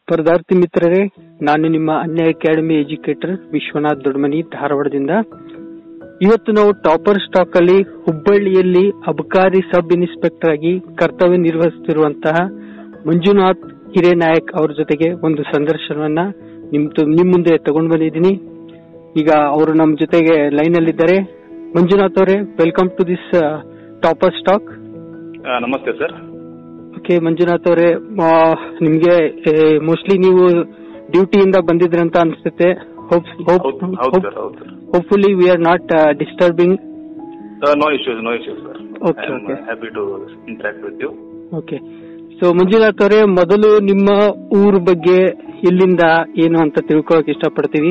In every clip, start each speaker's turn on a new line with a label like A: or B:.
A: ಸ್ಪರ್ಧಾರ್ಥಿ ಮಿತ್ರರೇ ನಾನು ನಿಮ್ಮ Unacademy educator Vishwanath Dodmani ಧಾರವಾಡದಿಂದ ಇವತ್ತು ನಾವು ಟಾಪರ್ ಸ್ಟಾಕ್ ಅಲ್ಲಿ ಹುಬ್ಬಳ್ಳಿಯಲ್ಲಿ ಅಬಕಾರಿ ಸಬ್ ಇನ್ಸ್ಪೆಕ್ಟರ್ ಆಗಿ ಕರ್ತವ್ಯ ನಿರ್ವಹಿಸುತ್ತಿರುವಂತಹ ಮಂಜುನಾಥ್ ಹಿರೇನಾಯಕ್ ಅವ್ರ ಜೊತೆಗೆ ಒಂದು ಸಂದರ್ಶನವನ್ನ ನಿಮ್ ತು- ನಿಮ್ ಮುಂದೆ ತಗೊಂಡ್ ಬಂದಿದ್ದೀನಿ ಈಗ ಅವರು ನಮ್ಮ ಜೊತೆಗೆ ಲೈನ್ ಅಲ್ಲಿ ಇದ್ದಾರೆ ಮಂಜುನಾಥ್ ಅವರೇ welcome to this topper stock
B: ಆ, ನಮಸ್ತೆ ಸರ್
A: ಓಕೆ ಮಂಜುನಾಥ್ ಅವರೇ ನಿಮ್ಗೆ ಮೋಸ್ಟ್ಲಿ ನೀವು ಡ್ಯೂಟಿಯಿಂದ ಬಂದಿದ್ರಂತ ಅನ್ಸುತ್ತೆ ಹೋಪ್
B: ಹೌದು ಹೌದು ಸರ್ ಹೌದು sir
A: hopefully we are not disturbing
B: no issues no issues sir
A: Okay,
B: I am
A: okay.
B: Happy to interact with you
A: okay so Manjunath ಅವರೇ ಮೊದಲು ನಿಮ್ಮ ಊರ ಬಗ್ಗೆ ಎಲ್ಲಿಂದ ಏನು ಅಂತ ತಿಳ್ಕೊಳಕ್ ಇಷ್ಟಪಡ್ತೀವಿ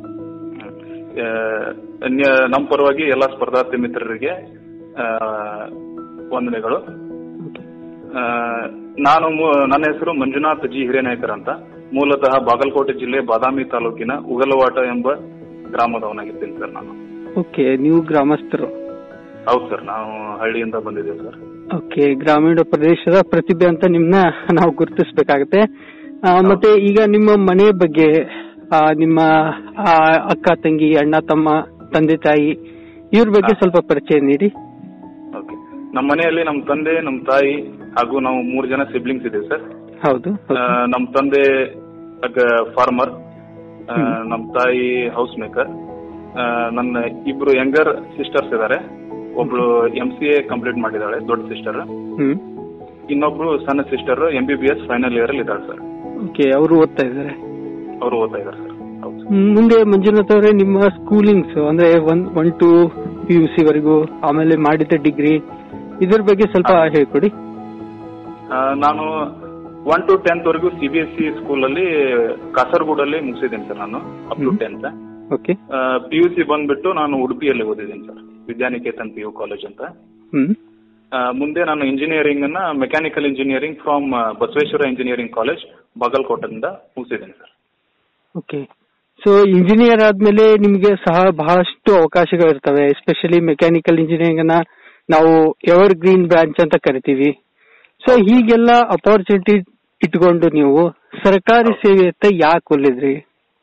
B: ನಮ್ಮ ಪರವಾಗಿ ಎಲ್ಲ ಸ್ಪರ್ಧಾರ್ಥಿ ಮಿತ್ರರಿಗೆ ಆ, ವಂದನೆಗಳು ಆ, ನಾನು ಮೂ- ನನ್ನ ಹೆಸರು ಮಂಜುನಾಥ್ ಜಿ ಹಿರೇನಾಯ್ಕರ್ ಅಂತ ಮೂಲತಃ ಬಾಗಲಕೋಟೆ ಜಿಲ್ಲೆ ಬಾದಾಮಿ ತಾಲೂಕಿನ ಉಗಲವಾಟ ಎಂಬ ಗ್ರಾಮದವನಾಗಿದ್ದೀನಿ ಸರ್ ನಾನು
A: ಓಕೆ ನೀವು ಗ್ರಾಮಸ್ಥರು
B: ಹೌದು ಸರ್ ನಾವು ಹಳ್ಳಿಯಿಂದ ಬಂದಿದ್ದೇವೆ ಸರ್
A: ಓಕೆ ಗ್ರಾಮೀಣ ಪ್ರದೇಶದ ಪ್ರತಿಭೆ ಅಂತ ನಿಮ್ನ ನಾವು ಗುರುತಿಸಬೇಕಾಗತ್ತೆ ಮತ್ತೆ ಈಗ ನಿಮ್ಮ ಮನೆ ಬಗ್ಗೆ ಆ, ನಿಮ್ಮ ಆ, ಅಕ್ಕ ತಂಗಿ ಅಣ್ಣ ತಮ್ಮ ತಂದೆ ತಾಯಿ ಇವ್ರ ಬಗ್ಗೆ
B: ಹಾ.
A: ಸ್ವಲ್ಪ ಪರಿಚಯ ನೀಡಿ
B: ಓಕೆ ನಮ್ಮ ಮನೆಯಲ್ಲಿ ನಮ್ಮ ತಂದೆ ನಮ್ಮ ತಾಯಿ ಹಾಗೂ ನಾವು ಮೂರು ಜನ ಸಿಬ್ಲಿಂಗ್ಸ್ ಇದ್ದೇವೆ ಸರ್
A: ಹೌದು
B: ಆ, ನಮ್ಮ ತಂದೆ ಫಾರ್ಮರ್
A: ಹ್ಮ್.
B: ನಮ್ಮ ತಾಯಿ ಹೌಸ್ ಮೇಕರ್ ನನ್ನ ಇಬ್ರು ಯಂಗರ್ ಸಿಸ್ಟರ್ಸ್ ಇದ್ದಾರೆ ಒಬ್ಳು ಎಂ ಸಿ ಎ ಕಂಪ್ಲೀಟ್ ಮಾಡಿದಾಳೆ ದೊಡ್ಡ ಸಿಸ್ಟರ್
A: ಹ್ಮ್
B: ಇನ್ನೊಬ್ರು ಸಣ್ಣ sister M B B S final year ಅಲ್ಲಿ ಇದ್ದಾಳೆ ಸರ್
A: ಓಕೆ ಅವರು ಓದ್ತಾ ಇದ್ದಾರೆ
B: ಅವರು ಓದ್ತಾ ಇದ್ದಾರೆ ಸರ್ ಹೌದು
A: ಹ್ಮ್, ಮುಂದೆ ಮಂಜುನಾಥ್ ಅವರೇ ನಿಮ್ಮ ಸ್ಕೂಲಿಂಗ್ಸ್ ಅಂದ್ರೆ one one to P U C ವರೆಗೂ ಆಮೇಲೆ ಮಾಡಿದ ಡಿಗ್ರಿ ಇದ್ರ ಬಗ್ಗೆ ಸ್ವಲ್ಪ ಹೇಳ್ಕೊಡಿ
B: ಆ, ನಾನು ಒನ್ ಟು ಟೆಂತ್ ವರೆಗೂ C B S C school ಅಲ್ಲಿ ಕಾಸರಗೋಡಲ್ಲಿ ಮುಗಿಸಿದ್ದೀನಿ ಸರ್ ನಾನು up to
A: hmm.
B: Tenth
A: okay
B: P U C ಬಂದ್ಬಿಟ್ಟು ನಾನು ಉಡುಪಿಯಲ್ಲಿ ಓದಿದ್ದೀನಿ sir Vidyaniketan P U college ಅಂತ
A: ಹ್ಮ್
B: ಆ, ಮುಂದೆ ನಾನು ಇಂಜಿನಿಯರಿಂಗ್ ಅನ್ನ mechanical engineering from Basaveshwara engineering college ಬಾಗಲಕೋಟದಿಂದ ಮುಗಿಸಿದ್ದೀನಿ ಸರ್
A: ಓಕೆ ಸೊ ಇಂಜಿನಿಯರ್ ಆದ್ಮೇಲೆ ನಿಮ್ಗೆ ಸಹ ಬಹಳಷ್ಟು ಅವಕಾಶಗಳು ಇರ್ತವೆ ಎಸ್ಪೆಷಲಿ ಮೆಕ್ಯಾನಿಕಲ್ ಇಂಜಿನಿಯರಿಂಗ್ ಅನ್ನ ನಾವು ಎವರ್ ಗ್ರೀನ್ ಬ್ರಾಂಚ್ ಅಂತ ಕರಿತೀವಿ ಸೊ ಹೀಗೆಲ್ಲ ಅಪಾರ್ಚುನಿಟಿ ಇಟ್ಕೊಂಡು ನೀವು ಸರ್ಕಾರಿ ಸೇವೆಯತ್ತ ಯಾಕೆ ಒಲ್ಲಿದ್ರಿ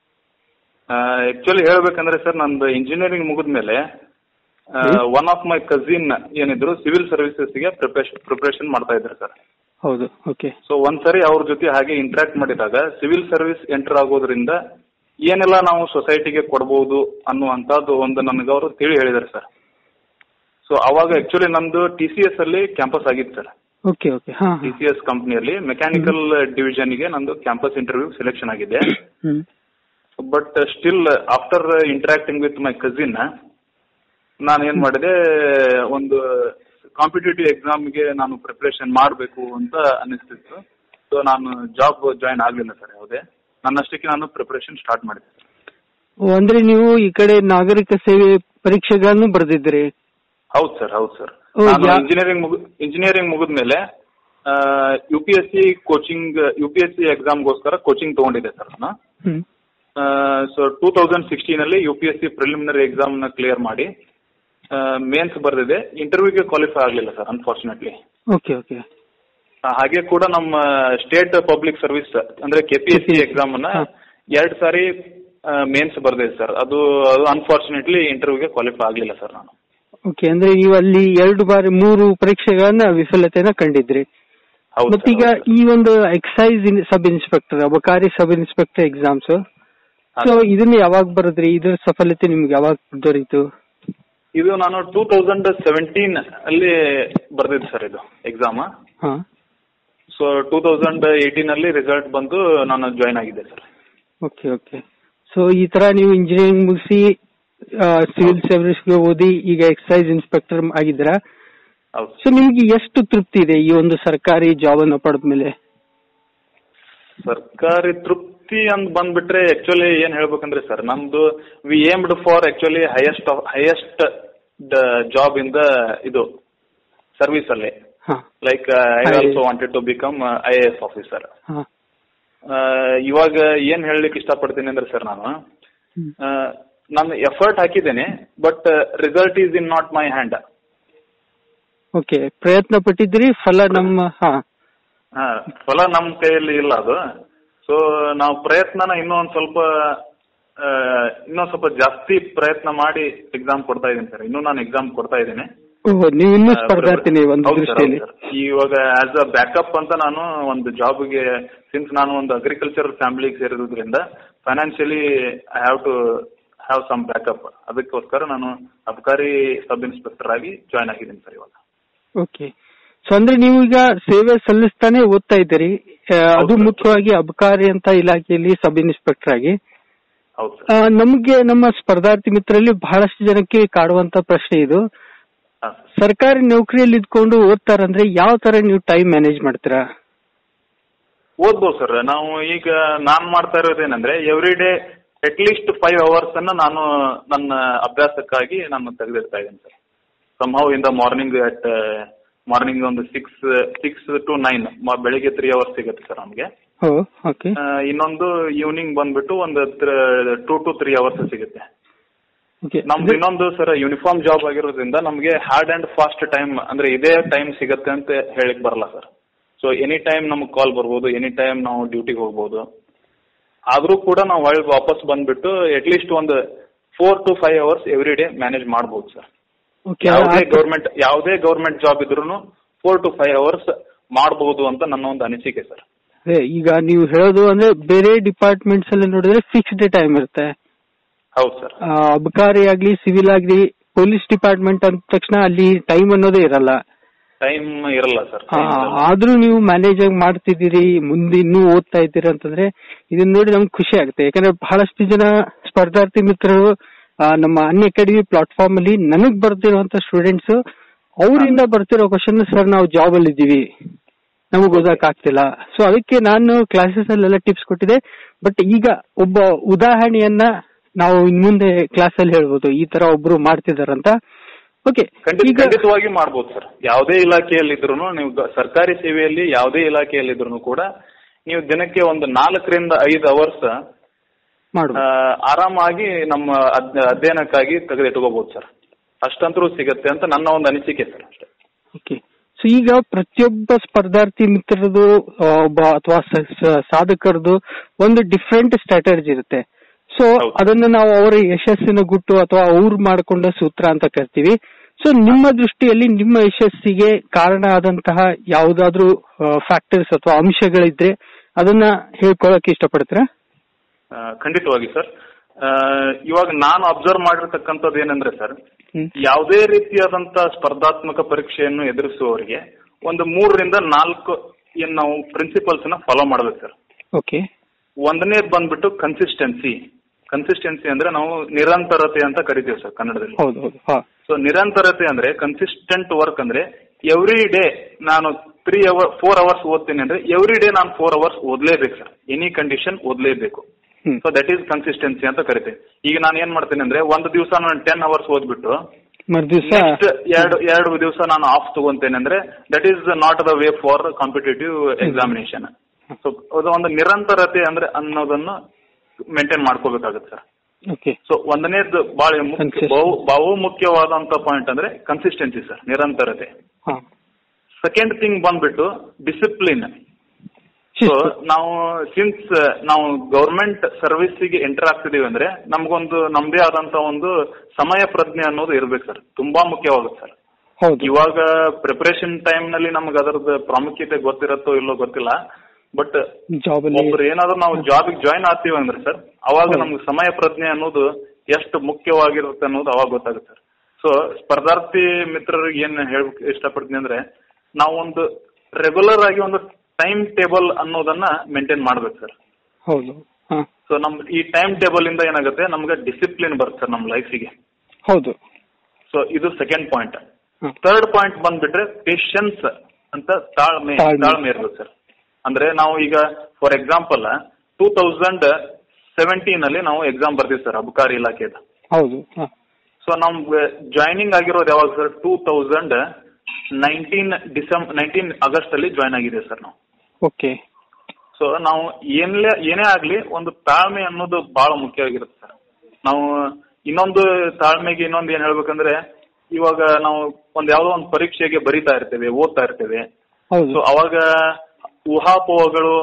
B: ಆಕ್ಚುಲಿ ಹೇಳ್ಬೇಕಂದ್ರೆ ಸರ್ ನಂದು ಇಂಜಿನಿಯರಿಂಗ್ ಮುಗಿದ್ಮೇಲೆ
A: hmm.
B: One of my cousin ಏನಿದ್ರು ಸಿವಿಲ್ ಸರ್ವಿಸಸ್ಗೆ ಪ್ರಿಪರೇಷನ್ ಮಾಡ್ತಾ ಇದ್ರು ಸರ್
A: ಹೌದು ಓಕೆ
B: ಸೊ ಒಂದ್ಸರಿ ಅವ್ರ ಜೊತೆ ಹಾಗೆ ಇಂಟ್ರಾಕ್ಟ್ ಮಾಡಿದಾಗ ಸಿವಿಲ್ ಸರ್ವಿಸ್ ಎಂಟರ್ ಆಗೋದ್ರಿಂದ ಏನೆಲ್ಲ ನಾವು ಸೊಸೈಟಿಗೆ ಕೊಡಬಹುದು ಅನ್ನುವಂಥದ್ದು ಒಂದು ನನಗೆ ಅವರು ತಿಳಿ ಹೇಳಿದ್ದಾರೆ ಸರ್ ಸೊ ಅವಾಗ ಆಕ್ಚುಲಿ ನಂದು ಟಿ ಸಿ ಎಸ್ ಅಲ್ಲಿ ಕ್ಯಾಂಪಸ್ ಆಗಿತ್ತು ಸರ್
A: ಓಕೆ ಓಕೆ ಹಾ
B: ಟಿ ಸಿ ಎಸ್ ಕಂಪ್ನಿಯಲ್ಲಿ ಮೆಕ್ಯಾನಿಕಲ್ ಡಿವಿಷನ್ಗೆ ನಂದು ಕ್ಯಾಂಪಸ್ ಇಂಟರ್ವ್ಯೂ ಸೆಲೆಕ್ಷನ್ ಆಗಿದೆ
A: hmm
B: but still after interacting with my cousin ನಾನು ಏನ್ ಮಾಡಿದೆ ಒಂದು ಕಾಂಪಿಟೇಟಿವ್ ಎಕ್ಸಾಮ್ಗೆ ನಾನು ಪ್ರಿಪರೇಷನ್ ಮಾಡಬೇಕು ಅಂತ ಅನಿಸ್ತಿತ್ತು ಸೊ ನಾನು ಜಾಬ್ ಜಾಯಿನ್ ಆಗಲಿಲ್ಲ ಸರ್ ಯಾವುದೇ ನನ್ನಷ್ಟಕ್ಕೆ ನಾನು ಪ್ರಿಪರೇಷನ್ ಸ್ಟಾರ್ಟ್ ಮಾಡಿದೆ
A: ಓ, ಅಂದ್ರೆ ನೀವು ಈ ಕಡೆ ನಾಗರಿಕ ಸೇವೆ ಪರೀಕ್ಷೆಗಳನ್ನು ಬರೆದಿದ್ರಿ
B: ಹೌದು ಸರ್ ಹೌದು ಸರ್
A: ಓ,
B: ನಾನು
A: ಯಾ-
B: ಇಂಜಿನಿಯರಿಂಗ್ ಮುಗಿ ಇಂಜಿನಿಯರಿಂಗ್ ಮುಗಿದ್ಮೇಲೆ U P S C coaching U P S C ಎಕ್ಸಾಮ್ಗೋಸ್ಕರ ಕೋಚಿಂಗ್ ತಗೊಂಡಿದ್ದೆ ಸರ್ ನಾನು
A: hmm
B: so two thousand sixteen ಅಲ್ಲಿ U P S C preliminary exam ನ ಕ್ಲಿಯರ್ ಮಾಡಿ ಮೇನ್ಸ್ ಬರೆದಿದೆ ಇಂಟರ್ವ್ಯೂಗೆ ಕ್ವಾಲಿಫೈ ಆಗಲಿಲ್ಲ ಸರ್ ಅನ್ಫಾರ್ಚುನೇಟ್ಲಿ
A: ಓಕೆ ಓಕೆ
B: ಹಾಗೆ ಕೂಡ ನಮ್ಮ ಸ್ಟೇಟ್ ಪಬ್ಲಿಕ್ ಸರ್ವಿಸ್ ಅಂದ್ರೆ K P S C exam ಅನ್ನ
A: ಹಾ.
B: ಎರಡ್ ಸಾರಿ ಮೇನ್ಸ್ ಬರ್ದಿದೆ ಸರ್ ಅದು ಅದು ಅನ್ಫಾರ್ಚುನೇಟ್ಲಿ ಇಂಟರ್ವ್ಯೂಗೆ ಕ್ವಾಲಿಫೈ ಆಗಲಿಲ್ಲ ಸರ್ ನಾನು
A: ಓಕೆ ಅಂದ್ರೆ ನೀವು ಅಲ್ಲಿ ಎರಡು ಬಾರಿ ಮೂರು ಪರೀಕ್ಷೆಗಳನ್ನ ವಿಫಲತೆಯನ್ನ ಕಂಡಿದ್ರಿ
B: ಹೌದು
A: ಮತ್ತೀಗ ಈ ಒಂದು ಎಕ್ಸೈಸ್ ಸಬ್ ಇನ್ಸ್ಪೆಕ್ಟರ್ ಅಬಕಾರಿ ಸಬ್ ಇನ್ಸ್ಪೆಕ್ಟರ್ ಎಕ್ಸಾಮ್ಸ್ ಸೊ ಇದನ್ನ ಯಾವಾಗ ಬರದ್ರಿ ಇದ್ರ ಸಫಲತೆ ನಿಮ್ಗೆ ಯಾವಾಗ ದೊರೀತು
B: ಇದು ನಾನು ಟೂ ತೌಸಂಡ್ ಸೆವೆಂಟೀನ್ ಅಲ್ಲಿ ಬರ್ದಿದ್ದೆ ಸರ್ ಇದು ಎಕ್ಸಾಮ್
A: ಹಾ
B: ಸೊ ಟೂ ತೌಸಂಡ್ ಏಯ್ಟೀನ್ ಅಲ್ಲಿ ರಿಸಲ್ಟ್ ಬಂದು ನಾನು ಜಾಯ್ನ್ ಆಗಿದ್ದೆ ಸರ್
A: ಓಕೆ ಓಕೆ ಸೊ ಈ ತರ ನೀವು ಇಂಜಿನಿಯರಿಂಗ್ ಮುಗಿಸಿ ಸಿವಿಲ್ ಸರ್ವಿಸ್ಗೆ ಓದಿ ಈಗ ಎಕ್ಸೈಸ್ ಇನ್ಸ್ಪೆಕ್ಟರ್ ಆಗಿದ್ದೀರಾ
B: ಹೌದು
A: ಸೊ ನಿಮ್ಗೆ ಎಷ್ಟು ತೃಪ್ತಿ ಇದೆ ಈ ಒಂದು ಸರ್ಕಾರಿ ಜಾಬ್ ಅನ್ನು ಪಡೆದ್ಮೇಲೆ
B: ಸರ್ಕಾರಿ ತೃಪ್ತಿ ಅಂತ ಬಂದ್ಬಿಟ್ರೆ ಆಕ್ಚುಲಿ ಏನ್ ಹೇಳ್ಬೇಕಂದ್ರೆ ಸರ್ ನಮ್ದು we aimed for actually highest highest job in the ಇದು ಸರ್ವಿಸ್ ಅಲ್ಲಿ
A: ಹಾ
B: like I
A: IAS.
B: Also wanted to become I A S officer
A: ಹಾ
B: ಇವಾಗ ಏನ್ ಹೇಳಲಿಕ್ಕೆ ಇಷ್ಟಪಡ್ತೀನಿ ಅಂದ್ರೆ ಸರ್ ನಾನು
A: ಹ್ಮ್.
B: ಆ, ನಾನು ಎಫರ್ಟ್ ಹಾಕಿದ್ದೇನೆ but result is in not my hand
A: okay ಪ್ರಯತ್ನ ಪಟ್ಟಿದ್ರಿ ಫಲ ನಮ್ಮ ಹಾ
B: ಹಾ ಫಲ ನಮ್ಮ ಕೈಯಲ್ಲಿ ಇಲ್ಲ ಅದು ಸೊ ಸೊ ನಾವು ಪ್ರಯತ್ನನ ಇನ್ನೂ ಒಂದು ಸ್ವಲ್ಪ ಆ, ಇನ್ನೊಂದ್ ಸ್ವಲ್ಪ ಜಾಸ್ತಿ ಪ್ರಯತ್ನ ಮಾಡಿ ಎಕ್ಸಾಮ್ ಕೊಡ್ತಾ ಇದ್ದೀನಿ ಸರ್ ಇನ್ನೂ ನಾನು ಎಕ್ಸಾಮ್ ಕೊಡ್ತಾ ಇದ್ದೀನಿ
A: ಓಹ್ ನೀವು ಇನ್ನೂ ಸ್ಪರ್ಧಾರ್ಥಿನಿ ಒಂದು
B: ಹೌದು sir,
A: ದೃಷ್ಟಿಯಲ್ಲಿ
B: ಹೌದು sir. ಇವಾಗ ಆಸ್ ಅ ಬ್ಯಾಕಪ್ ಅಂತ ನಾನು ಒಂದು ಜಾಬ್ಗೆ ಸಿನ್ಸ್ ನಾನು ಒಂದು ಅಗ್ರಿಕಲ್ಚರ್ ಫ್ಯಾಮಿಲಿಗೆ ಸೇರಿರೋದ್ರಿಂದ financially I have to have some backup ಅದಕ್ಕೋಸ್ಕರ ನಾನು ಅಬಕಾರಿ ಸಬ್ ಇನ್ಸ್ಪೆಕ್ಟರ್ ಆಗಿ ಜಾಯ್ನ್ ಆಗಿದ್ದೀನಿ ಸರ್ ಇವಾಗ
A: ಓಕೆ ಸೊ ಅಂದ್ರೆ ನೀವು ಈಗ ಸೇವೆ ಸಲ್ಲಿಸ್ತಾನೆ ಓದ್ತಾ ಇದ್ದೀರಿ ಆ, ಅದು
B: ಹೌದು.
A: ಮುಖ್ಯವಾಗಿ ಅಬಕಾರಿ ಅಂತ ಇಲಾಖೆಯಲ್ಲಿ ಸಬ್ ಇನ್ಸ್ಪೆಕ್ಟರ್ ಆಗಿ
B: ಹೌದು ಸರ್
A: ಆ, ನಮ್ಗೆ ನಮ್ಮ ಸ್ಪರ್ಧಾರ್ಥಿ ಮಿತ್ರರಲ್ಲಿ ಬಹಳಷ್ಟು ಜನಕ್ಕೆ ಕಾಡುವಂತ ಪ್ರಶ್ನೆ ಇದು
B: ಹಾಂ ಸರ್
A: ಸರ್ಕಾರಿ ನೌಕರಿಯಲ್ಲಿ ಇದ್ಕೊಂಡು ಓದ್ತಾರಂದ್ರೆ ಯಾವ ತರ ನೀವು ಟೈಮ್ ಮ್ಯಾನೇಜ್ ಮಾಡ್ತೀರಾ
B: ಓದ್ಬೋದು ಸರ್ ನಾವು ಈಗ ನಾನು ಮಾಡ್ತಾ ಇರೋದೇನಂದ್ರೆ every day at least five hours ಅನ್ನ ನಾನು ನನ್ನ ಅಭ್ಯಾಸಕ್ಕಾಗಿ ನಾನು ತೆಗೆದಿಡ್ತಾ ಇದ್ದೀನಿ sir somehow in the morning at morning ಒಂದು ಸಿಕ್ಸ್ ಸಿಕ್ಸ್ ಟು ನೈನ್ ಬೆಳಿಗ್ಗೆ ತ್ರೀ ಅವರ್ಸ್ ಸಿಗುತ್ತೆ ಸರ್ ನಮಗೆ
A: ಓ ಓಕೆ
B: ಇನ್ನೊಂದು ಈವ್ನಿಂಗ್ ಬಂದ್ಬಿಟ್ಟು ಒಂದು ಟೂ ಟು ತ್ರೀ ಅವರ್ಸ್ ಸಿಗುತ್ತೆ
A: ಓಕೆ
B: ನಮ್ದು ಇನ್ನೊಂದು ಸರ್ ಯೂನಿಫಾರ್ಮ್ ಜಾಬ್ ಆಗಿರೋದ್ರಿಂದ ನಮಗೆ ಹಾರ್ಡ್ ಅಂಡ್ ಫಾಸ್ಟ್ ಟೈಮ್ ಅಂದ್ರೆ ಇದೇ ಟೈಮ್ ಸಿಗುತ್ತೆ ಅಂತ ಹೇಳಿಕ್ ಬರಲ್ಲ ಸರ್ ಸೊ ಎನಿ ಟೈಮ್ ನಮಗೆ ಕಾಲ್ ಬರ್ಬೋದು ಎನಿ ಟೈಮ್ ನಾವು ಡ್ಯೂಟಿಗೆ ಹೋಗ್ಬೋದು ಆದರೂ ಕೂಡ ನಾವು ಒಳಗೆ ವಾಪಸ್ ಬಂದ್ಬಿಟ್ಟು ಅಟ್ಲೀಸ್ಟ್ ಒಂದು four to five hours every day manage ಮಾಡ್ಬೋದು ಸರ್
A: ಓಕೆ
B: ಯಾವುದೇ ಗೌರ್ಮೆಂಟ್ ಯಾವುದೇ ಗೌರ್ಮೆಂಟ್ ಜಾಬ್ ಇದ್ರೂ ಫೋರ್ ಟು ಫೈವ್ ಅವರ್ಸ್ ಮಾಡಬಹುದು ಅಂತ ನನ್ನ ಒಂದು ಅನಿಸಿಕೆ ಸರ್
A: ಅದೇ ಈಗ ನೀವು ಹೇಳೋದು ಅಂದ್ರೆ ಬೇರೆ ಡಿಪಾರ್ಟ್ಮೆಂಟ್ಸ್ ಅಲ್ಲಿ ನೋಡಿದ್ರೆ ಫಿಕ್ಸ್ಡ್ ಟೈಮ್ ಇರುತ್ತೆ
B: ಹೌದು ಸರ್
A: ಆ, ಅಬಕಾರಿ ಆಗ್ಲಿ ಸಿವಿಲ್ ಆಗ್ಲಿ ಪೊಲೀಸ್ ಡಿಪಾರ್ಟ್ಮೆಂಟ್ ಅಂದ ತಕ್ಷಣ ಅಲ್ಲಿ ಟೈಮ್ ಅನ್ನೋದೇ ಇರಲ್ಲ
B: ಟೈಮ್ ಇರಲ್ಲ ಸರ್
A: ಆ, ಆದ್ರೂ ನೀವು ಮ್ಯಾನೇಜ್ ಆಗಿ ಮಾಡ್ತಿದ್ದೀರಿ ಮುಂದೆ ಇನ್ನೂ ಓದ್ತಾ ಇದ್ದೀರಿ ಅಂತಂದ್ರೆ ಇದನ್ನ ನೋಡಿ ನಮ್ಗೆ ಖುಷಿ ಆಗುತ್ತೆ ಯಾಕಂದ್ರೆ ಬಹಳಷ್ಟು ಜನ ಸ್ಪರ್ಧಾರ್ಥಿ ಮಿತ್ರರು ಆ, ನಮ್ಮ ಅನ್ ಅಕಾಡೆಮಿ ಪ್ಲಾಟ್ಫಾರ್ಮ್ ಅಲ್ಲಿ ನನಗ್ ಬರ್ತಿರುವಂತ ಸ್ಟೂಡೆಂಟ್ಸ್ ಅವರಿಂದ ಬರ್ತಿರೋ ಕ್ವಶನ್ ಸರ್ ನಾವು ಜಾಬ್ ಅಲ್ಲಿ ಇದ್ದೀವಿ ನಮಗ್ ಓದಕ್ ಆಗ್ತಿಲ್ಲ ಸೊ ಅದಕ್ಕೆ ನಾನು ಕ್ಲಾಸಸ್ ಅಲ್ಲೆಲ್ಲ ಟಿಪ್ಸ್ ಕೊಟ್ಟಿದ್ದೆ ಬಟ್ ಈಗ ಒಬ್ಬ ಉದಾಹರಣೆಯನ್ನ ನಾವು ಇನ್ ಮುಂದೆ ಕ್ಲಾಸ್ ಅಲ್ಲಿ ಹೇಳ್ಬೋದು ಈ ತರ ಒಬ್ರು ಮಾಡ್ತಿದಾರಂತ ಓಕೆ
B: ಖಂಡಿತ
A: ಈಗ
B: ಖಂಡಿತವಾಗಿ ಮಾಡ್ಬೋದು ಸರ್ ಯಾವುದೇ ಇಲಾಖೆಯಲ್ಲಿದ್ರು ನೀವು ಗ- ಸರ್ಕಾರಿ ಸೇವೆಯಲ್ಲಿ ಯಾವುದೇ ಇಲಾಖೆಯಲ್ಲಿದ್ರು ಕೂಡ ನೀವು ದಿನಕ್ಕೆ ಒಂದು ನಾಲ್ಕರಿಂದ ಐದು ಅವರ್ಸ್
A: ಮಾಡ್ಬೋದು
B: ಆರಾಮಾಗಿ ನಮ್ಮ ಅದ್- ಅಧ್ಯಯನಕ್ಕಾಗಿ ತೆಗೆದಿಟ್ಕೋಬಹುದು ಸರ್ ಅಷ್ಟಂತರೂ ಸಿಗತ್ತೆ ಅಂತ ನನ್ನ ಒಂದು ಅನಿಸಿಕೆ ಸರ್ ಅಷ್ಟೇ
A: ಓಕೆ ಸೊ ಈಗ ಪ್ರತಿಯೊಬ್ಬ ಸ್ಪರ್ಧಾರ್ಥಿ ಮಿತ್ರರದು ಆ, ಒಬ್ಬ ಅಥವಾ ಸ- ಸ- ಸಾಧಕರದು ಒಂದು ಡಿಫ್ರೆಂಟ್ ಸ್ಟ್ರಾಟಜಿ ಇರುತ್ತೆ ಸೊ
B: ಹೌದು.
A: ಅದನ್ನ ನಾವು ಅವರ ಯಶಸ್ಸಿನ ಗುಟ್ಟು ಅಥವಾ ಅವ್ರು ಮಾಡ್ಕೊಂಡ ಸೂತ್ರ ಅಂತ ಕರಿತೀವಿ ಸೊ ನಿಮ್ಮ ದೃಷ್ಟಿಯಲ್ಲಿ ನಿಮ್ಮ ಯಶಸ್ಸಿಗೆ ಕಾರಣ ಆದಂತಹ ಯಾವುದಾದ್ರೂ ಫ್ಯಾಕ್ಟರ್ಸ್ ಅಥವಾ ಅಂಶಗಳಿದ್ರೆ ಅದನ್ನ ಹೇಳ್ಕೊಳಕ್ ಇಷ್ಟಪಡ್ತೀರಾ
B: ಆ, ಖಂಡಿತವಾಗಿ ಸರ್ ಆ, ಇವಾಗ ನಾನು ಅಬ್ಸರ್ವ್ ಮಾಡಿರ್ತಕ್ಕಂಥದ್ದು ಏನಂದ್ರೆ ಸರ್
A: ಹ್ಮ್
B: ಯಾವುದೇ ರೀತಿಯಾದಂತ ಸ್ಪರ್ಧಾತ್ಮಕ ಪರೀಕ್ಷೆಯನ್ನು ಎದುರಿಸುವವರಿಗೆ ಒಂದು ಮೂರರಿಂದ ನಾಲ್ಕು ಏನ್ ನಾವು ಪ್ರಿನ್ಸಿಪಲ್ಸ್ ನ ಫಾಲೋ ಮಾಡ್ಬೇಕು ಸರ್
A: ಓಕೆ
B: ಒಂದನೇದು ಬಂದ್ಬಿಟ್ಟು ಕನ್ಸಿಸ್ಟೆನ್ಸಿ ಕನ್ಸಿಸ್ಟೆನ್ಸಿ ಅಂದ್ರೆ ನಾವು ನಿರಂತರತೆ ಅಂತ ಕರಿತೀವಿ ಸರ್ ಕನ್ನಡದಲ್ಲಿ
A: ಹೌದು ಹೌದು ಹಾ
B: ಸೊ ನಿರಂತರತೆ ಅಂದ್ರೆ ಕನ್ಸಿಸ್ಟೆಂಟ್ ವರ್ಕ್ ಅಂದ್ರೆ ಎವ್ರಿ ಡೇ ನಾನು ತ್ರೀ ಅವರ್ ಫೋರ್ ಅವರ್ಸ್ ಓದ್ತೀನಿ ಅಂದ್ರೆ ಎವ್ರಿ ಡೇ ನಾನು ಫೋರ್ ಅವರ್ಸ್ ಓದ್ಲೇಬೇಕು ಸರ್ ಎನಿ ಕಂಡೀಷನ್ ಓದ್ಲೇಬೇಕು
A: hmm
B: so that is consistency ಅಂತ ಕರಿತೀವಿ ಈಗ ನಾನು ಏನ್ ಮಾಡ್ತೀನಿ ಅಂದ್ರೆ ಒಂದು ದಿವಸ ನಾನು ಟೆನ್ ಅವರ್ಸ್ ಓದ್ಬಿಟ್ಟು
A: ಮರ್ದಿವ್ಸ
B: ನೆಕ್ಸ್ಟ್ ಎರಡು ಎರಡು ದಿವಸ ನಾನು ಆಫ್ ತಗೊಂತೇನೆ ಅಂದ್ರೆ that is not the way for competitive examination so ಅದು ಒಂದು ನಿರಂತರತೆ ಅಂದ್ರೆ ಅನ್ನೋದನ್ನು ಮೇಂಟೈನ್ ಮಾಡ್ಕೋಬೇಕಾಗುತ್ತೆ ಸರ್
A: ಓಕೆ
B: ಸೊ ಒಂದನೇದು ಬಹಳ ಮುಖ್ಯ
A: Consist-
B: ಬಹು ಬಹು ಮುಖ್ಯವಾದಂತ ಪಾಯಿಂಟ್ ಅಂದ್ರೆ ಕನ್ಸಿಸ್ಟೆನ್ಸಿ ಸರ್ ನಿರಂತರತೆ
A: ಹಾ
B: ಸೆಕೆಂಡ್ ಥಿಂಗ್ ಬಂದ್ಬಿಟ್ಟು ಡಿಸಿಪ್ಲಿನ್ ಸೊ
A: ಶಿಸ್ತು.
B: ನಾವು ಸಿನ್ಸ್ ನಾವು ಗೌರ್ಮೆಂಟ್ ಸರ್ವಿಸ್ಗೆ ಎಂಟರ್ ಆಗ್ತಿದೀವಿ ಅಂದ್ರೆ ನಮ್ಗೊಂದು ನಮ್ದೇ ಆದಂತ ಒಂದು ಸಮಯ ಪ್ರಜ್ಞೆ ಅನ್ನೋದು ಇರ್ಬೇಕು ಸರ್ ತುಂಬಾ ಮುಖ್ಯವಾಗುತ್ತೆ ಸರ್
A: ಹೌದು
B: ಇವಾಗ ಪ್ರಿಪರೇಷನ್ ಟೈಮ್ ನಲ್ಲಿ ನಮ್ಗೆ ಅದರದ ಪ್ರಾಮುಖ್ಯತೆ ಗೊತ್ತಿರತ್ತೋ ಇಲ್ಲೋ ಗೊತ್ತಿಲ್ಲ ಬಟ್
A: ಜಾಬ್ ಅಲ್ಲಿ
B: ಒಬ್ರು ಏನಾದ್ರು ನಾವು ಜಾಬಿಗೆ ಜಾಯ್ನ್ ಆಗ್ತೀವಿ ಅಂದ್ರೆ ಸರ್ ಅವಾಗ
A: ಹೌದು.
B: ನಮ್ಗೆ ಸಮಯ ಪ್ರಜ್ಞೆ ಅನ್ನೋದು ಎಷ್ಟು ಮುಖ್ಯವಾಗಿರುತ್ತೆ ಅನ್ನೋದು ಅವಾಗ ಗೊತ್ತಾಗುತ್ತೆ ಸರ್ ಸೊ ಸ್ಪರ್ಧಾರ್ಥಿ ಮಿತ್ರರಿಗೆ ಏನ್ ಹೇಳ್ಬೇಕು ಇಷ್ಟಪಡ್ತೀನಿ ಅಂದ್ರೆ ನಾವು ಒಂದು ರೆಗ್ಯುಲರ್ ಆಗಿ ಒಂದು ಟೈಮ್ ಟೇಬಲ್ ಅನ್ನೋದನ್ನ ಮೇಂಟೈನ್ ಮಾಡ್ಬೇಕು ಸರ್
A: ಹೌದು ಹಾ
B: ಸೊ ನಮ್ ಈ ಟೈಮ್ ಟೇಬಲ್ ಇಂದ ಏನಾಗುತ್ತೆ ನಮ್ಗೆ ಡಿಸಿಪ್ಲಿನ್ ಬರುತ್ತೆ ಸರ್ ನಮ್ಮ ಲೈಫಿಗೆ
A: ಹೌದು
B: ಸೊ ಇದು ಸೆಕೆಂಡ್ ಪಾಯಿಂಟ್
A: ಹಾ.
B: ಥರ್ಡ್ ಪಾಯಿಂಟ್ ಬಂದ್ಬಿಟ್ರೆ ಪೇಶನ್ಸ್ ಅಂತ ತಾಳ್ಮೆ
A: ತಾಳ್ಮೆ.
B: ತಾಳ್ಮೆ ಇರ್ಬೇಕು ಸರ್ ಅಂದ್ರೆ ನಾವು ಈಗ for example two thousand seventeen ಅಲ್ಲಿ ನಾವು ಎಕ್ಸಾಮ್ ಬರ್ತೀವಿ ಸರ್ ಅಬಕಾರಿ ಇಲಾಖೆದ
A: ಹೌದು ಹಾ
B: ಸೊ ನಮ್ಗೆ ಜಾಯ್ನಿಂಗ್ ಆಗಿರೋದು ಯಾವಾಗ sir two thousand nineteen December nineteen August ಅಲ್ಲಿ ಜಾಯ್ನ್ ಆಗಿದೆ ಸರ್ ನಾವು
A: ಓಕೆ
B: ಸೊ ನಾವು ಏನೇ ಏನೇ ಆಗ್ಲಿ ಒಂದು ತಾಳ್ಮೆ ಅನ್ನೋದು ಬಹಳ ಮುಖ್ಯವಾಗಿರುತ್ತೆ ಸರ್ ನಾವು ಇನ್ನೊಂದು ತಾಳ್ಮೆಗೆ ಇನ್ನೊಂದು ಏನ್ ಹೇಳ್ಬೇಕಂದ್ರೆ ಇವಾಗ ನಾವು ಒಂದ್ ಯಾವ್ದೋ ಒಂದು ಪರೀಕ್ಷೆಗೆ ಬರಿತಾ ಇರ್ತೇವೆ ಓದ್ತಾ ಇರ್ತೇವೆ
A: ಹೌದು
B: ಸೊ ಅವಾಗ ಊಹಾಪೋಹಗಳು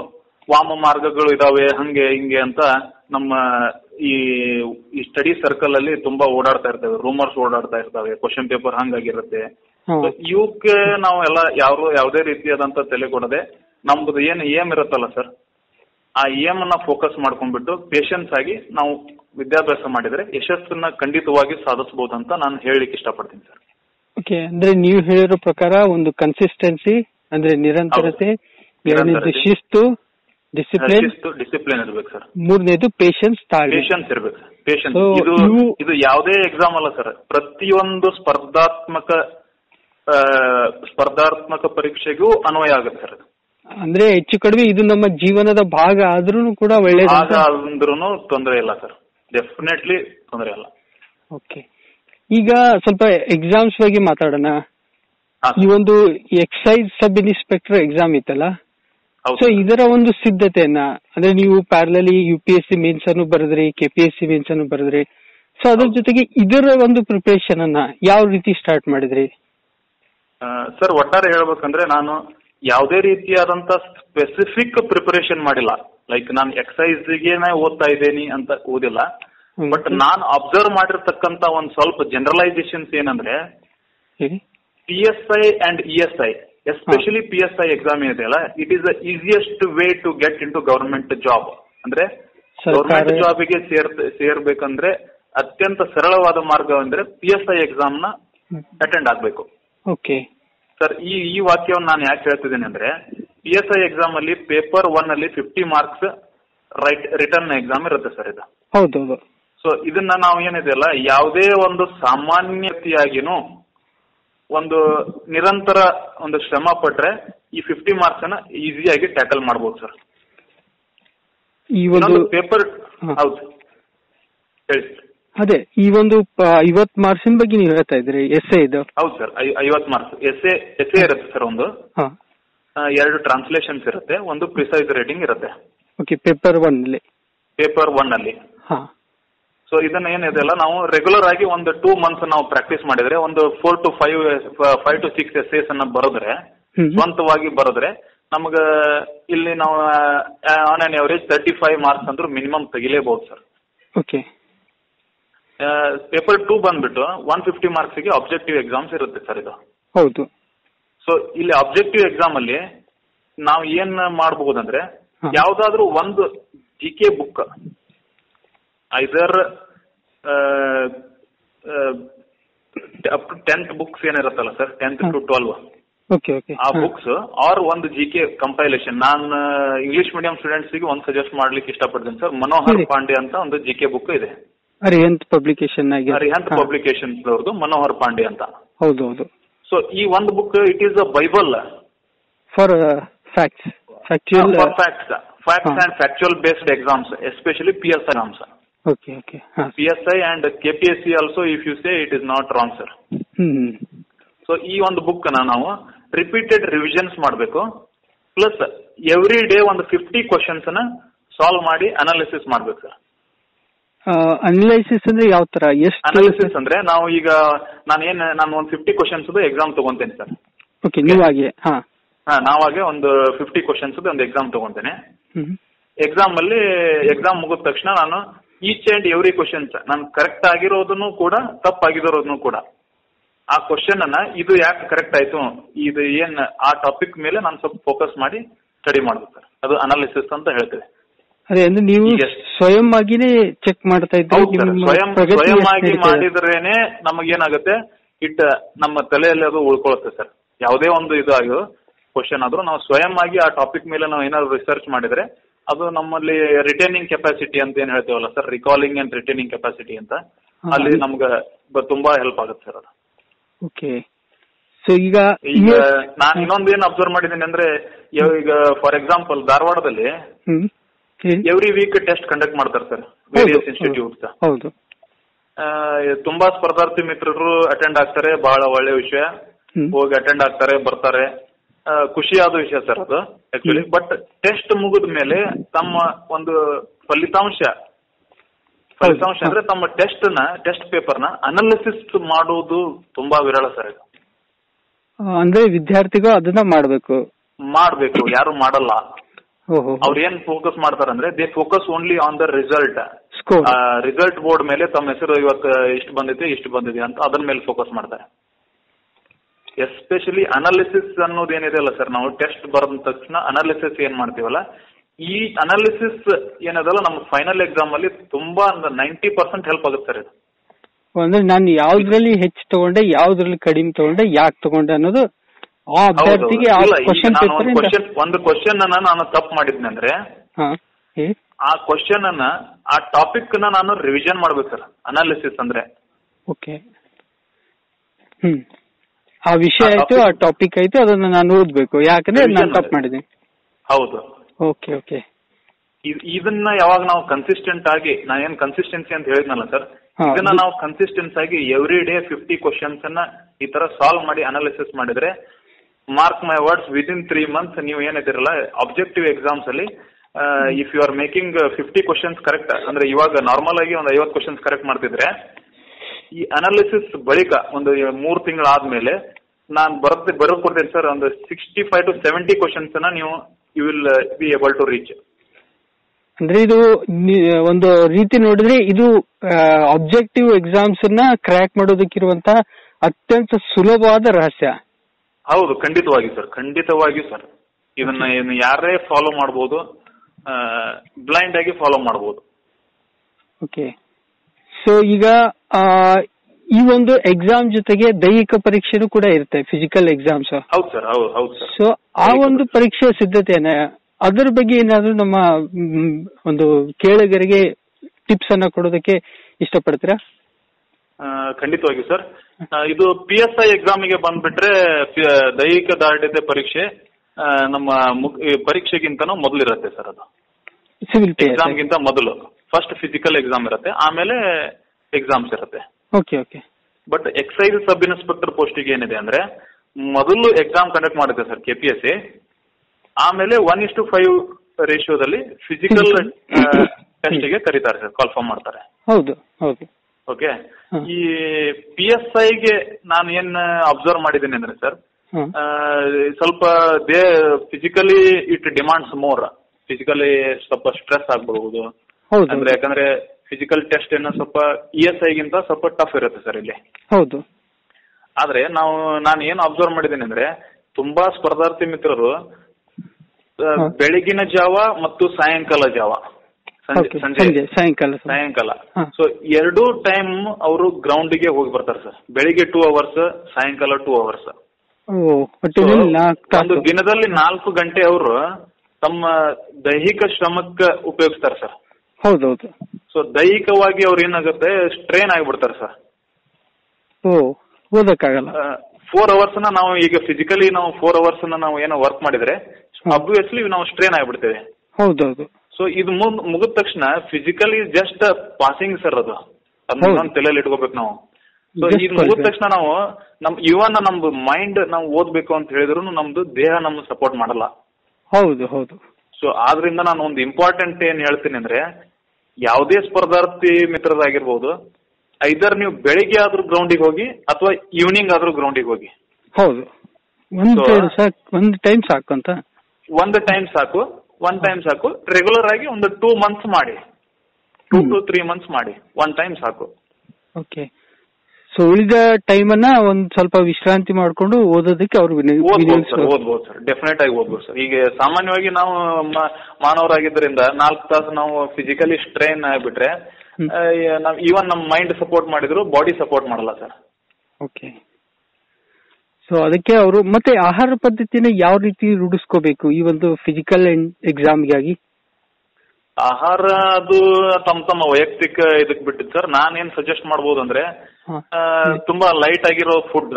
B: ವಾಮ ಮಾರ್ಗಗಳು ಇದಾವೆ ಹಂಗೆ ಹಿಂಗೆ ಅಂತ ನಮ್ಮ ಈ ಈ ಸ್ಟಡಿ ಸರ್ಕಲ್ ಅಲ್ಲಿ ತುಂಬಾ ಓಡಾಡ್ತಾ ಇರ್ತೇವೆ ರೂಮರ್ಸ್ ಓಡಾಡ್ತಾ ಇರ್ತವೆ ಕ್ವಶನ್ ಪೇಪರ್ ಹಂಗಾಗಿರುತ್ತೆ
A: ಹಾ.
B: So, ಇವಕ್ಕೆ ನಾವು ಎಲ್ಲ ಯಾವ ಯಾವುದೇ ರೀತಿಯಾದಂತ ತಲೆ ಕೊಡದೆ ನಮ್ದು ಏನು ಏಮ್ ಇರುತ್ತಲ್ಲ ಸರ್ ಆ ಏಮ್ ಅನ್ನ ಫೋಕಸ್ ಮಾಡ್ಕೊಂಡ್ಬಿಟ್ಟು ಪೇಷನ್ಸ್ ಆಗಿ ನಾವು ವಿದ್ಯಾಭ್ಯಾಸ ಮಾಡಿದ್ರೆ ಯಶಸ್ಸನ್ನ ಖಂಡಿತವಾಗಿ ಸಾಧಿಸಬಹುದು ಅಂತ ನಾನು ಹೇಳಲಿಕ್ಕೆ ಇಷ್ಟಪಡ್ತೀನಿ ಸರ್
A: ಓಕೆ ಅಂದ್ರೆ ನೀವು ಹೇಳಿರೋ ಪ್ರಕಾರ ಒಂದು ಕನ್ಸಿಸ್ಟೆನ್ಸಿ ಅಂದ್ರೆ ನಿರಂತರತೆ ಎರಡನೇದು
B: ನಿರಂತರತೆ.
A: ಶಿಸ್ತು ಡಿಸಿಪ್ಲಿನ್
B: ಡಿಸಿಪ್ಲಿನ್ ಇರ್ಬೇಕು ಸರ್
A: ಮೂರನೇದು ಪೇಷನ್ಸ್ ತಾಳ್ಮೆ
B: ಪೇಷನ್ಸ್ ಇರ್ಬೇಕು ಪೇಷನ್ಸ್
A: So,
B: ಇದು
A: ಇವು-
B: ಇದು ಯಾವುದೇ ಎಕ್ಸಾಮ್ ಅಲ್ಲ ಸರ್ ಪ್ರತಿಯೊಂದು ಸ್ಪರ್ಧಾತ್ಮಕ ಆ, ಸ್ಪರ್ಧಾತ್ಮಕ ಪರೀಕ್ಷೆಗೂ ಅನ್ವಯ ಆಗುತ್ತೆ ಸರ್
A: ಅಂದ್ರೆ ಹೆಚ್ಚು ಕಡಿಮೆ ಇದು ನಮ್ಮ ಜೀವನದ ಭಾಗ ಆದ್ರೂ ಕೂಡ ಒಳ್ಳೇದು
B: ಆಗ ಅಂದ್ರೂ ತೊಂದರೆ ಇಲ್ಲ ಸರ್ ಡೆಫಿನೆಟ್ಲಿ ತೊಂದರೆ ಇಲ್ಲ
A: ಓಕೆ ಈಗ ಸ್ವಲ್ಪ ಎಕ್ಸಾಮ್ಸ್ ಬಗ್ಗೆ ಮಾತಾಡೋಣ
B: ಹಾ,
A: ಈ ಒಂದು ಎಕ್ಸೈಸ್ ಸಬ್ ಇನ್ಸ್ಪೆಕ್ಟರ್ ಎಕ್ಸಾಮ್ ಇತ್ತಲ್ಲ
B: ಹೌದು
A: ಸೊ ಇದರ ಒಂದು ಸಿದ್ಧತೆಯನ್ನ ಅಂದ್ರೆ ನೀವು parallelly U P S C mains ಅನ್ನು ಬರೆದ್ರಿ K P S C mains ಅನ್ನು ಬರೆದ್ರಿ ಸೊ ಅದ್ರ ಜೊತೆಗೆ ಇದರ ಒಂದು ಪ್ರಿಪರೇಷನ್ ಅನ್ನ ಯಾವ ರೀತಿ ಸ್ಟಾರ್ಟ್ ಮಾಡಿದ್ರಿ
B: ಆ, ಸರ್ ಒಟ್ಟಾರೆ ಹೇಳ್ಬೇಕಂದ್ರೆ ನಾನು ಯಾವುದೇ ರೀತಿಯಾದಂತ ಸ್ಪೆಸಿಫಿಕ್ ಪ್ರಿಪರೇಷನ್ ಮಾಡಿಲ್ಲ ಲೈಕ್ ನಾನು ಎಕ್ಸೈಸ್ಗೆನೆ ಓದ್ತಾ ಇದ್ದೇನೆ ಅಂತ ಓದಿಲ್ಲ
A: ಹ್ಮ್.
B: ಬಟ್ ನಾನು ಅಬ್ಸರ್ವ್ ಮಾಡಿರ್ತಕ್ಕಂತ ಒಂದ್ ಸ್ವಲ್ಪ ಜನರಲೈಸೇಷನ್ಸ್ ಏನಂದ್ರೆ
A: ಹೇಳಿ
B: P S I and E S I especially P S I exam ಇದೆಯಲ್ಲ it is the easiest way to get into government job ಅಂದ್ರೆ
A: ಸರ್ಕಾರ-
B: ಗವರ್ಮೆಂಟ್ ಜಾಬಿಗೆ ಸೇರ್ ಸೇರ್ಬೇಕಂದ್ರೆ ಅತ್ಯಂತ ಸರಳವಾದ ಮಾರ್ಗ ಅಂದ್ರೆ ಪಿ ಎಸ್ ಐ ಎಕ್ಸಾಮ್ ನ ಅಟೆಂಡ್ ಆಗ್ಬೇಕು
A: ಓಕೆ
B: ಸರ್ ಈ ಈ ವಾಕ್ಯವನ್ನು ನಾನು ಯಾಕೆ ಹೇಳ್ತಿದ್ದೇನೆ ಅಂದ್ರೆ ಪಿ ಎಸ್ ಐ ಎಕ್ಸಾಮ್ ಅಲ್ಲಿ ಪೇಪರ್ ಒನ್ ಅಲ್ಲಿ fifty marks right written exam ಇರುತ್ತೆ ಸರ್ ಇದು
A: ಹೌದೌದು
B: ಸೊ ಇದನ್ನ ನಾವು ಏನಿದೆಯಲ್ಲ ಯಾವುದೇ ಒಂದು ಸಾಮಾನ್ಯತೆಯಾಗಿನೂ ಒಂದು ನಿರಂತರ ಒಂದು ಶ್ರಮ ಪಟ್ರೆ ಈ ಫಿಫ್ಟಿ ಮಾರ್ಕ್ಸ್ ಅನ್ನ ಈಸಿಯಾಗಿ ಟ್ಯಾಕಲ್ ಮಾಡ್ಬೋದು ಸರ್
A: ಈ ಒಂದು
B: ಇನ್ನೊಂದು ಪೇಪರ್
A: ಹಾ.
B: ಹೌದು ಹೇಳಿ ಸರ್
A: ಅದೇ ಈ ಒಂದು ಪ- ಐವತ್ ಮಾರ್ಕ್ಸಿನ ಬಗ್ಗೆ ನೀವು ಹೇಳ್ತಾ ಇದ್ರಿ ಎಸ್ ಇದು
B: ಹೌದು ಸರ್ ಐವತ್ತು ಮಾರ್ಕ್ಸ್ ಎಸ್ಎ ಎಸ್ಎ ಇರುತ್ತೆ ಸರ್ ಒಂದು
A: ಹಾ
B: ಆ, ಎರಡು ಟ್ರಾನ್ಸ್ಲೇಷನ್ಸ್ ಇರುತ್ತೆ ಒಂದು ಪ್ರಿಸೈಸ್ ರೇಟಿಂಗ್ ಇರುತ್ತೆ
A: ಓಕೆ ಪೇಪರ್ ಒನ್ ಅಲ್ಲಿ
B: ಪೇಪರ್ ಒನ್ ಅಲ್ಲಿ
A: ಹಾ
B: ಸೊ ಇದನ್ನ ಏನಿದೆ ಅಲ್ಲ ನಾವು ರೆಗ್ಯುಲರ್ ಆಗಿ ಒಂದು ಟೂ ಮಂತ್ಸ್ ನಾವು ಪ್ರಾಕ್ಟೀಸ್ ಮಾಡಿದ್ರೆ ಒಂದು four to five five to six essays ಅನ್ನ ಬರೆದ್ರೆ
A: ಹ್ಮ್.
B: ಸ್ವಂತವಾಗಿ ಬರೆದ್ರೆ ನಮಗ ಇಲ್ಲಿ ನಾವು on on average thirty five marks ಅಂದ್ರೂ ಮಿನಿಮಮ್ ತೆಗಿಲೇಬಹುದು ಸರ್
A: ಓಕೆ
B: ಪೇಪರ್ ಟೂ ಬಂದ್ಬಿಟ್ಟು ಒನ್ ಫಿಫ್ಟಿ ಮಾರ್ಕ್ಸ್ಗೆ ಅಬ್ಜೆಕ್ಟಿವ್ ಎಕ್ಸಾಮ್ಸ್ ಇರುತ್ತೆ ಸರ್ ಇದು
A: ಹೌದು
B: ಸೊ ಇಲ್ಲಿ ಅಬ್ಜೆಕ್ಟಿವ್ ಎಕ್ಸಾಮ್ ಅಲ್ಲಿ ನಾವು ಏನ್ ಮಾಡಬಹುದಂದ್ರೆ
A: ಹಾ.
B: ಯಾವ್ದಾದ್ರು ಒಂದು G K book either up to tenth books ಏನಿರುತ್ತಲ್ಲ sir tenth to twelve
A: okay okay
B: ಆ ಬುಕ್ಸ್ ಆರ್ ಒಂದು ಜಿ ಕೆ ಕಂಪೈಲೇಷನ್ ನಾನು ಇಂಗ್ಲಿಷ್ ಮೀಡಿಯಂ ಸ್ಟೂಡೆಂಟ್ಸ್ಗೆ ಒಂದು ಸಜೆಸ್ಟ್ ಮಾಡ್ಲಿಕ್ಕೆ ಇಷ್ಟಪಡ್ತೀನಿ ಸರ್ ಮನೋಹರ್
A: ಹೇಳಿ.
B: ಪಾಂಡೆ ಅಂತ ಒಂದು ಜಿ ಕೆ ಬುಕ್ ಇದೆ
A: ಅರಿಹಂತ್ ಪಬ್ಲಿಕೇಶನ್ ಆಗಿ
B: ಅರಿಹಂತ್
A: ಹಾ.
B: ಪಬ್ಲಿಕೇಶನ್ಸ್ ಅವ್ರದ್ದು ಮನೋಹರ್ ಪಾಂಡೆ ಅಂತ
A: ಹೌದು ಹೌದು
B: ಸೊ ಈ ಒಂದು book it is a bible
A: for facts factual
B: for facts facts
A: ಹಾ.
B: And factual based exams especially P S exams
A: okay okay ಹಾ
B: P S I and K P S C also if you say it is not wrong sir
A: hmm
B: so ಈ ಒಂದು book ನ ನಾವು repeated revisions ಮಾಡಬೇಕು plus every day ಒಂದು fifty questions ನ solve ಮಾಡಿ analysis ಮಾಡ್ಬೇಕು ಸರ್
A: ಅನಲೈಸಿಸ್ ಅಂದ್ರೆ ಯಾವ ತರ ಎಷ್ಟು
B: ಅನಾಲಿಸಿಸ್ ಅಂದ್ರೆ ನಾವು ಈಗ ನಾನು ಏನ್ ನಾನು ಒಂದು ಫಿಫ್ಟಿ ಕ್ವಶನ್ಸ್ ಎಕ್ಸಾಮ್ ತಗೊಂತೇನೆ ಸರ್
A: ಓಕೆ ನೀವಾಗೆ ಹಾ
B: ಹಾ ನಾವಾಗೆ ಒಂದು ಫಿಫ್ಟಿ ಕ್ವಶನ್ಸ್ ಒಂದು ಎಕ್ಸಾಮ್ ತಗೊಂತೇನೆ
A: ಹ್ಮ್
B: ಎಕ್ಸಾಮ್ ಅಲ್ಲಿ ಎಕ್ಸಾಮ್ ಮುಗಿದ ತಕ್ಷಣ ನಾನು ಈಚ್ ಅಂಡ್ ಎವ್ರಿ ಕ್ವಶನ್ಸ್ ನಾನು ಕರೆಕ್ಟ್ ಆಗಿರೋದನ್ನು ಕೂಡ ತಪ್ಪಾಗಿರೋದನ್ನು ಕೂಡ ಆ ಕ್ವಶನ್ ಅನ್ನ ಇದು ಯಾಕೆ ಕರೆಕ್ಟ್ ಆಯ್ತು ಇದು ಏನ್ ಆ ಟಾಪಿಕ್ ಮೇಲೆ ನಾನು ಸ್ವಲ್ಪ ಫೋಕಸ್ ಮಾಡಿ ಸ್ಟಡಿ ಮಾಡ್ಬೇಕು ಸರ್ ಅದು ಅನಾಲಿಸಿಸ್ ಅಂತ ಹೇಳ್ತೇವೆ
A: ಅದೇ ಅಂದ್ರೆ ನೀವು
B: ಈಗ-
A: ಸ್ವಯಂ ಆಗಿನೇ ಚೆಕ್ ಮಾಡ್ತಾ ಇದ್ದೀರಿ
B: ಹೌದು ಸರ್
A: ನಿಮ್ಮ
B: ಸ್ವಯಂ
A: ಪ್ರಗತಿ
B: ಸ್ವಯಂ
A: ಎಷ್ಟು
B: ಆಗಿ
A: ನಡೀತಾ ಇದೆ?
B: ಮಾಡಿದ್ರೇನೆ ನಮಗೇನಾಗುತ್ತೆ ಇಟ್ ನಮ್ಮ ತಲೆಯಲ್ಲಿ ಅದು ಉಳ್ಕೊಳ್ಳುತ್ತೆ ಸರ್ ಯಾವುದೇ ಒಂದು ಇದು ಆಗಿ ಕ್ವಶನ್ ಆದ್ರೂ ನಾವು ಸ್ವಯಂ ಆಗಿ ಆ ಟಾಪಿಕ್ ಮೇಲೆ ನಾವು ಏನಾದ್ರು ರಿಸರ್ಚ್ ಮಾಡಿದ್ರೆ ಅದು ನಮ್ಮಲ್ಲಿ ರಿಟೈನಿಂಗ್ ಕೆಪಾಸಿಟಿ ಅಂತ ಏನ್ ಹೇಳ್ತೇವಲ್ಲ sir recalling and retaining capacity ಅಂತ
A: ಹಾ.
B: ಅಲ್ಲಿ ನಮ್ಗೆ ಬ- ತುಂಬಾ ಹೆಲ್ಪ್ ಆಗುತ್ತೆ ಸರ್ ಅದು
A: ಓಕೆ ಸೊ ಈಗ
B: ಈಗ ನಾನು ಇನ್ನೊಂದು ಏನ್ ಅಬ್ಸರ್ವ್ ಮಾಡಿದ್ದೀನಿ ಅಂದ್ರೆ ಯ- ಈಗ ಫಾರ್ ಎಕ್ಸಾಂಪಲ್ ಧಾರವಾಡದಲ್ಲಿ
A: ಹ್ಮ್ ಹೇಳಿ.
B: ಎವ್ರಿ ವೀಕ್ ಟೆಸ್ಟ್ ಕಂಡಕ್ಟ್ ಮಾಡ್ತಾರೆ ಸರ್
A: ಹೌದು,
B: ವೇರಿಯಸ್
A: ಹೌದು.
B: ಇನ್ಸ್ಟಿಟ್ಯೂಟ್ಸ್
A: ಹೌದು
B: ತುಂಬಾ ಸ್ಪರ್ಧಾರ್ಥಿ ಮಿತ್ರರು ಅಟೆಂಡ್ ಆಗ್ತಾರೆ ಬಹಳ ಒಳ್ಳೆ ವಿಷಯ
A: ಹ್ಮ್
B: ಹೋಗಿ ಅಟೆಂಡ್ ಆಗ್ತಾರೆ ಬರ್ತಾರೆ ಆ, ಖುಷಿಯಾದ ವಿಷಯ ಸರ್ ಅದು ಆಕ್ಚುಲಿ
A: ಹ್ಮ್.
B: ಬಟ್ ಟೆಸ್ಟ್ ಮುಗಿದ ಮೇಲೆ ತಮ್ಮ ಒಂದು ಫಲಿತಾಂಶ ಫಲಿತಾಂಶ
A: ಹೌದು.
B: ಅಂದ್ರೆ ತಮ್ಮ ಟೆಸ್ಟ್ ನ ಟೆಸ್ಟ್ ಪೇಪರ್ ನ ಅನಾಲಿಸಿಸ್ ಮಾಡುವುದು ತುಂಬಾ ವಿರಳ ಸರ್ ಇದು
A: ಆ, ಅಂದ್ರೆ ವಿದ್ಯಾರ್ಥಿಗಳು ಅದನ್ನ ಮಾಡ್ಬೇಕು
B: ಮಾಡ್ಬೇಕು ಯಾರು ಮಾಡಲ್ಲ
A: ಓಹೋ
B: ಅವ್ರು ಏನ್ ಫೋಕಸ್ ಮಾಡ್ತಾರಂದ್ರೆ they focus only on the result
A: score
B: result board ಮೇಲೆ ತಮ್ಮ ಹೆಸರು ಇವತ್ತು ಇಷ್ಟು ಬಂದಿದೆ ಇಷ್ಟು ಬಂದಿದೆ ಅಂತ ಅದ್ರ ಮೇಲೆ ಫೋಕಸ್ ಮಾಡ್ತಾರೆ ಎಸ್ಪೆಷಲಿ ಅನಾಲಿಸಿಸ್ ಅನ್ನೋದು ಏನಿದೆ ಅಲ್ಲ ಸರ್ ನಾವು ಟೆಸ್ಟ್ ಬರೆದ ತಕ್ಷಣ ಅನಾಲಿಸಿಸ್ ಏನ್ ಮಾಡ್ತೀವಲ್ಲ ಈ ಅನಾಲಿಸಿಸ್ ಏನದಲ್ಲ ನಮ್ಮ ಫೈನಲ್ ಎಕ್ಸಾಮ್ ಅಲ್ಲಿ ತುಂಬಾ ಒಂದು ನೈಂಟಿ ಪರ್ಸೆಂಟ್ ಹೆಲ್ಪ್ ಆಗುತ್ತೆ ಸರ್ ಇದು
A: ಅಂದ್ರೆ ನಾನು ಯಾವ್ದ್ರಲ್ಲಿ ಹೆಚ್ಚು ತಗೊಂಡೆ ಯಾವ್ದ್ರಲ್ಲಿ ಕಡಿಮೆ ತಗೊಂಡೆ ಯಾಕೆ ತಗೊಂಡೆ ಅನ್ನೋದು ಆ
B: ಹೌದು,
A: ಅಭ್ಯರ್ಥಿಗೆ
B: ಹೌದು.
A: ಆ
B: ಇಲ್ಲ, ಈಗ
A: ಕ್ವಶನ್
B: ನಾನು ಒಂದು
A: ಪೇಪರ್
B: ಕ್ವಶನ್ ಒಂದು ಕ್ವಶನ್ ಅನ್ನ ನಾನು ತಪ್ಪು ಮಾಡಿದ್ನಂದ್ರೆ
A: ಹಾ ಏ
B: ಆ ಕ್ವಶನ್ ಅನ್ನ ಆ ಟಾಪಿಕ್ ನ ನಾನು ರಿವಿಷನ್ ಮಾಡ್ಬೇಕು ಸರ್ ಅನಾಲಿಸಿಸ್ ಅಂದ್ರೆ
A: ಓಕೆ ಹ್ಮ್ ಆ ವಿಷಯ
B: ಆ
A: ಆಯ್ತು ಆ
B: topic-
A: ಟಾಪಿಕ್ ಆಯ್ತು ಅದನ್ನ ನಾನು ಓದ್ಬೇಕು ಯಾಕಂದ್ರೆ
B: Revision
A: ನಾನು ತಪ್ಪು
B: ಮಾಡಿ.
A: ಮಾಡಿದ್ದೀನಿ
B: ಹೌದು
A: ಓಕೆ ಓಕೆ
B: ಇದ್- ಇದನ್ನ ಯಾವಾಗ ನಾವು ಕನ್ಸಿಸ್ಟೆಂಟ್ ಆಗಿ ನಾ ಏನ್ ಕನ್ಸಿಸ್ಟೆನ್ಸಿ ಅಂತ ಹೇಳಿದ್ನಲ್ಲ ಸರ್
A: ಹಾ,
B: ಇದನ್ನ
A: ಇದು-
B: ನಾವು ಕನ್ಸಿಸ್ಟೆನ್ಸ್ ಆಗಿ ಎವ್ರಿ ಡೇ ಫಿಫ್ಟಿ ಕ್ವಶನ್ಸ್ ಅನ್ನ ಈ ತರ ಸಾಲ್ವ್ ಮಾಡಿ ಅನಾಲಿಸಿಸ್ ಮಾಡಿದ್ರೆ mark my words within three months ನೀವು ಏನಿದಿರಲ್ಲ ಅಬ್ಜೆಕ್ಟಿವ್ ಎಕ್ಸಾಮ್ಸ್ ಅಲ್ಲಿ if you are making fifty questions correct ಅಂದ್ರೆ ಇವಾಗ ನಾರ್ಮಲ್ ಆಗಿ ಒಂದು ಐವತ್ತು ಕ್ವಶನ್ಸ್ ಕರೆಕ್ಟ್ ಮಾಡ್ತಿದ್ರೆ ಈ ಅನಾಲಿಸಿಸ್ ಬಳಿಕ ಒಂದು ಮೂರು ತಿಂಗಳಾದ್ಮೇಲೆ ನಾನು ಬರುತ್ತೆ ಬರೋದು ಕೊಡ್ತೇನೆ ಸರ್ ಒಂದು sixty five to seventy questions ಅನ್ನ ನೀವು you will be able to reach
A: ಅಂದ್ರೆ ಇದು ನಿ- ಒಂದು ರೀತಿ ನೋಡಿದ್ರೆ ಇದು ಅಬ್ಜೆಕ್ಟಿವ್ ಎಕ್ಸಾಮ್ಸ್ ನ ಕ್ರ್ಯಾಕ್ ಮಾಡೋದಕ್ಕಿರುವಂತ ಅತ್ಯಂತ ಸುಲಭವಾದ ರಹಸ್ಯ
B: ಹೌದು ಖಂಡಿತವಾಗಿ ಸರ್ ಖಂಡಿತವಾಗಿಯೂ ಸರ್ ಇದನ್ನ ಇನ್ನು ಯಾರೇ ಫಾಲೋ ಮಾಡ್ಬೋದು ಬ್ಲೈಂಡ್ ಆಗಿ ಫಾಲೋ ಮಾಡ್ಬೋದು
A: ಓಕೆ ಸೊ ಈಗ ಆ, ಈ ಒಂದು ಎಕ್ಸಾಮ್ ಜೊತೆಗೆ ದೈಹಿಕ ಪರೀಕ್ಷೆನೂ ಕೂಡ ಇರುತ್ತೆ ಫಿಸಿಕಲ್ ಎಕ್ಸಾಮ್ಸ್
B: ಹೌದು ಸರ್ ಹೌದು ಹೌದು ಸರ್
A: ಸೊ ಆ ಒಂದು ಪರೀಕ್ಷೆ ಸಿದ್ಧತೆಯನ್ನ ಅದರ ಬಗ್ಗೆ ಏನಾದ್ರು ನಮ್ಮ ಮ್, ಒಂದು ಕೇಳುಗರಿಗೆ ಟಿಪ್ಸ್ ಅನ್ನ ಕೊಡೋದಕ್ಕೆ ಇಷ್ಟಪಡ್ತೀರಾ
B: ಖಂಡಿತವಾಗಿಯೂ ಸರ್ ಇದು ಪಿ ಎಸ್ ಐ ಎಕ್ಸಾಮಿಗೆ ಬಂದ್ಬಿಟ್ರೆ ಪಿ- ದೈಹಿಕ ದಾರ್ಢ್ಯತೆ ಪರೀಕ್ಷೆ ಆ, ನಮ್ಮ ಮುಗ್- ಈ ಪರೀಕ್ಷೆಗಿಂತನೂ ಮೊದಲಿರುತ್ತೆ ಸರ್ ಅದು
A: ಸಿವಿಲ್ ಪೇ
B: ಎಕ್ಸಾಮ್ಗಿಂತ ಮೊದಲು ಫಸ್ಟ್ ಫಿಸಿಕಲ್ ಎಕ್ಸಾಮ್ ಇರುತ್ತೆ ಆಮೇಲೆ ಎಕ್ಸಾಮ್ಸ್ ಇರುತ್ತೆ
A: okay okay
B: but excise sub inspector ಪೋಸ್ಟಿಗೆ ಏನಿದೆ ಅಂದ್ರೆ ಮೊದಲು ಎಕ್ಸಾಮ್ ಕಂಡಕ್ಟ್ ಮಾಡುತ್ತೆ sir K P S C ಆಮೇಲೆ ಒನ್ ಇಸ್ ಟು ಫೈವ್ ರೇಷಿಯೋದಲ್ಲಿ ಫಿಸಿಕಲ್ ಟೆಸ್ಟಿಗೆ ಕರೀತಾರೆ ಸರ್ ಕಾಲ್ಫಾರ್ಮ್ ಮಾಡ್ತಾರೆ
A: ಹೌದು ಹೌದು
B: ಓಕೆ
A: ಹ್ಮ್.
B: ಈ ಪಿ ಎಸ್ ಐಗೆ ನಾನು ಏನ್ ಅಬ್ಸರ್ವ್ ಮಾಡಿದ್ದೀನಿ ಅಂದ್ರೆ ಸರ್
A: ಹ.
B: ಸ್ವಲ್ಪ they physically it demands more physically ಸ್ವಲ್ಪ ಸ್ಟ್ರೆಸ್ ಆಗ್ಬಹುದು
A: ಹೌದು
B: ಅಂದ್ರೆ ಯಾಕಂದ್ರೆ ಫಿಸಿಕಲ್ ಟೆಸ್ಟ್ ಏನೋ ಸ್ವಲ್ಪ ಇ ಎಸ್ ಐಗಿಂತ ಸ್ವಲ್ಪ ಟಫ್ ಇರುತ್ತೆ ಸರ್ ಇಲ್ಲಿ
A: ಹೌದು
B: ಆದ್ರೆ ನಾವು ನಾನು ಏನು ಅಬ್ಸರ್ವ್ ಮಾಡಿದ್ದೀನಿ ಅಂದ್ರೆ ತುಂಬಾ ಸ್ಪರ್ಧಾರ್ಥಿ ಮಿತ್ರರು ಆ,
A: ಹ.
B: ಬೆಳಗಿನ ಜಾವ ಮತ್ತು ಸಾಯಂಕಾಲ ಜಾವ ಸಂಜೆ
A: Okay,
B: ಸಂಜೆ
A: ಸಂಜೆ ಸಾಯಂಕಾಲ ಸಮಯ.
B: ಸಾಯಂಕಾಲ
A: ಹ.
B: ಸೊ ಎರಡೂ ಟೈಮ್ ಅವರು ಗ್ರೌಂಡ್ಗೆ ಹೋಗಿ ಬರ್ತಾರೆ ಸರ್ ಬೆಳಿಗ್ಗೆ ಟೂ ಅವರ್ಸ್ ಸಾಯಂಕಾಲ ಟೂ ಅವರ್ಸ್
A: ಓ ಒಟ್ಟಿನಲ್ಲಿ ನಾಲ್ಕು
B: ಒಂದು
A: ತಾಸು
B: ದಿನದಲ್ಲಿ ನಾಲ್ಕು ಗಂಟೆ ಅವರು ತಮ್ಮ ದೈಹಿಕ ಶ್ರಮಕ್ಕೆ ಉಪಯೋಗಿಸ್ತಾರೆ ಸರ್
A: ಹೌದೌದು
B: ಸೊ ದೈಹಿಕವಾಗಿ ಅವ್ರು ಏನಾಗುತ್ತೆ ಸ್ಟ್ರೇನ್ ಆಗಿಬಿಡ್ತಾರೆ ಸರ್
A: ಓ ಓದಕ್ಕಾಗಲ್ಲ
B: ಫೋರ್ ಅವರ್ಸ್ ನ ನಾವು ಈಗ ಫಿಸಿಕಲಿ ನಾವು ಫೋರ್ ಅವರ್ಸ್ ನಾವು ಏನೋ ವರ್ಕ್ ಮಾಡಿದ್ರೆ
A: ಹ್ಮ್.
B: ಅಬ್ವಿಯಸ್ಲಿ ನಾವು ಸ್ಟ್ರೇನ್ ಆಗಿಬಿಡ್ತೇವೆ
A: ಹೌದೌದು
B: ಸೊ ಇದು ಮುಗ್- ಮುಗಿದ ತಕ್ಷಣ ಫಿಸಿಕಲಿ ಜಸ್ಟ್ ಪಾಸಿಂಗ್ ಸರ್ ಅದು ಅದನ್ನ
A: ಹೌದು.
B: ಇನ್ನೊಂದ್ ತಲೆಯಲ್ಲಿ ಇಟ್ಕೋಬೇಕು ನಾವು ಸೊ
A: Just
B: ಇದು ಮುಗಿದ
A: qualify.
B: ತಕ್ಷಣ ನಾವು ನಮ್ ಇವನ್ ನಮ್ದು ಮೈಂಡ್ ನಾವು ಓದ್ಬೇಕು ಅಂತ ಹೇಳಿದ್ರು ನಮ್ದು ದೇಹ ನಮ್ಗೆ ಸಪೋರ್ಟ್ ಮಾಡಲ್ಲ
A: ಹೌದು ಹೌದು
B: ಸೊ ಆದ್ರಿಂದ ನಾನು ಒಂದು ಇಂಪಾರ್ಟೆಂಟ್ ಏನ್ ಹೇಳ್ತೀನಿ ಅಂದ್ರೆ ಯಾವುದೇ ಸ್ಪರ್ಧಾರ್ಥಿ ಮಿತ್ರರಾಗಿರ್ಬೋದು ಐದರ್ ನೀವು ಬೆಳಿಗ್ಗೆ ಆದ್ರೂ ಗ್ರೌಂಡಿಗೆ ಹೋಗಿ ಅಥವಾ ಈವ್ನಿಂಗ್ ಆದ್ರೂ ಗ್ರೌಂಡಿಗೆ ಹೋಗಿ
A: ಹೌದು ಒಂದು
B: So-
A: ಸಾಕು ಒಂದು ಟೈಮ್ ಸಾಕು ಅಂತ
B: ಒಂದು ಟೈಮ್ ಸಾಕು ಒನ್ ಟೈಮ್ ಸಾಕು ರೆಗ್ಯುಲರ್ ಆಗಿ ಒಂದು ಟೂ ಮಂತ್ಸ್ ಮಾಡಿ two
A: hmm.
B: To three months ಮಾಡಿ ಒನ್ ಟೈಮ್ ಸಾಕು
A: ಓಕೆ ಸೊ ಉಳಿದ ಟೈಮ್ ಅನ್ನ ಒಂದ್ ಸ್ವಲ್ಪ ವಿಶ್ರಾಂತಿ ಮಾಡ್ಕೊಂಡು ಓದೋದಕ್ಕೆ ಅವ್ರು ವಿನಿ-
B: ಓದ್ಬೋದು ಸರ್
A: ವಿನಿಯೋಗಿಸ್ಬೋದು.
B: ಓದ್ಬೋದು ಸರ್ ಡೆಫಿನೆಟ್ ಆಗಿ ಓದ್ಬೋದು ಸರ್ ಈಗ ಸಾಮಾನ್ಯವಾಗಿ ನಾವು ಮ- ಮಾನವರಾಗಿದ್ದರಿಂದ ನಾಲ್ಕು ತಾಸು ನಾವು ಫಿಸಿಕಲಿ ಸ್ಟ್ರೈನ್ ಆಗಿಬಿಟ್ರೆ
A: ಹ್ಮ್.
B: ನಾವು ಈವನ್ ನಮ್ಮ ಮೈಂಡ್ ಸಪೋರ್ಟ್ ಮಾಡಿದ್ರು ಬಾಡಿ ಸಪೋರ್ಟ್ ಮಾಡಲ್ಲ ಸರ್
A: ಓಕೆ ಸೊ ಅದಕ್ಕೆ ಅವರು ಮತ್ತೆ ಆಹಾರ ಪದ್ಧತಿನ ಯಾವ ರೀತಿ ರೂಢಿಸ್ಕೋಬೇಕು ಈ ಒಂದು ಫಿಸಿಕಲ್ ಎಕ್ಸಾಮ್ಗಾಗಿ
B: ಆಹಾರ ಅದು ತಮ್ಮ ತಮ್ಮ ವೈಯಕ್ತಿಕ ಇದಕ್ ಬಿಟ್ಟಿದ್ದು ಸರ್ ನಾನೇನ್ ಸಜೆಸ್ಟ್ ಮಾಡ್ಬೋದು ಅಂದ್ರೆ
A: ಹ.
B: ಆ, ತುಂಬಾ ಲೈಟ್ ಆಗಿರೋ food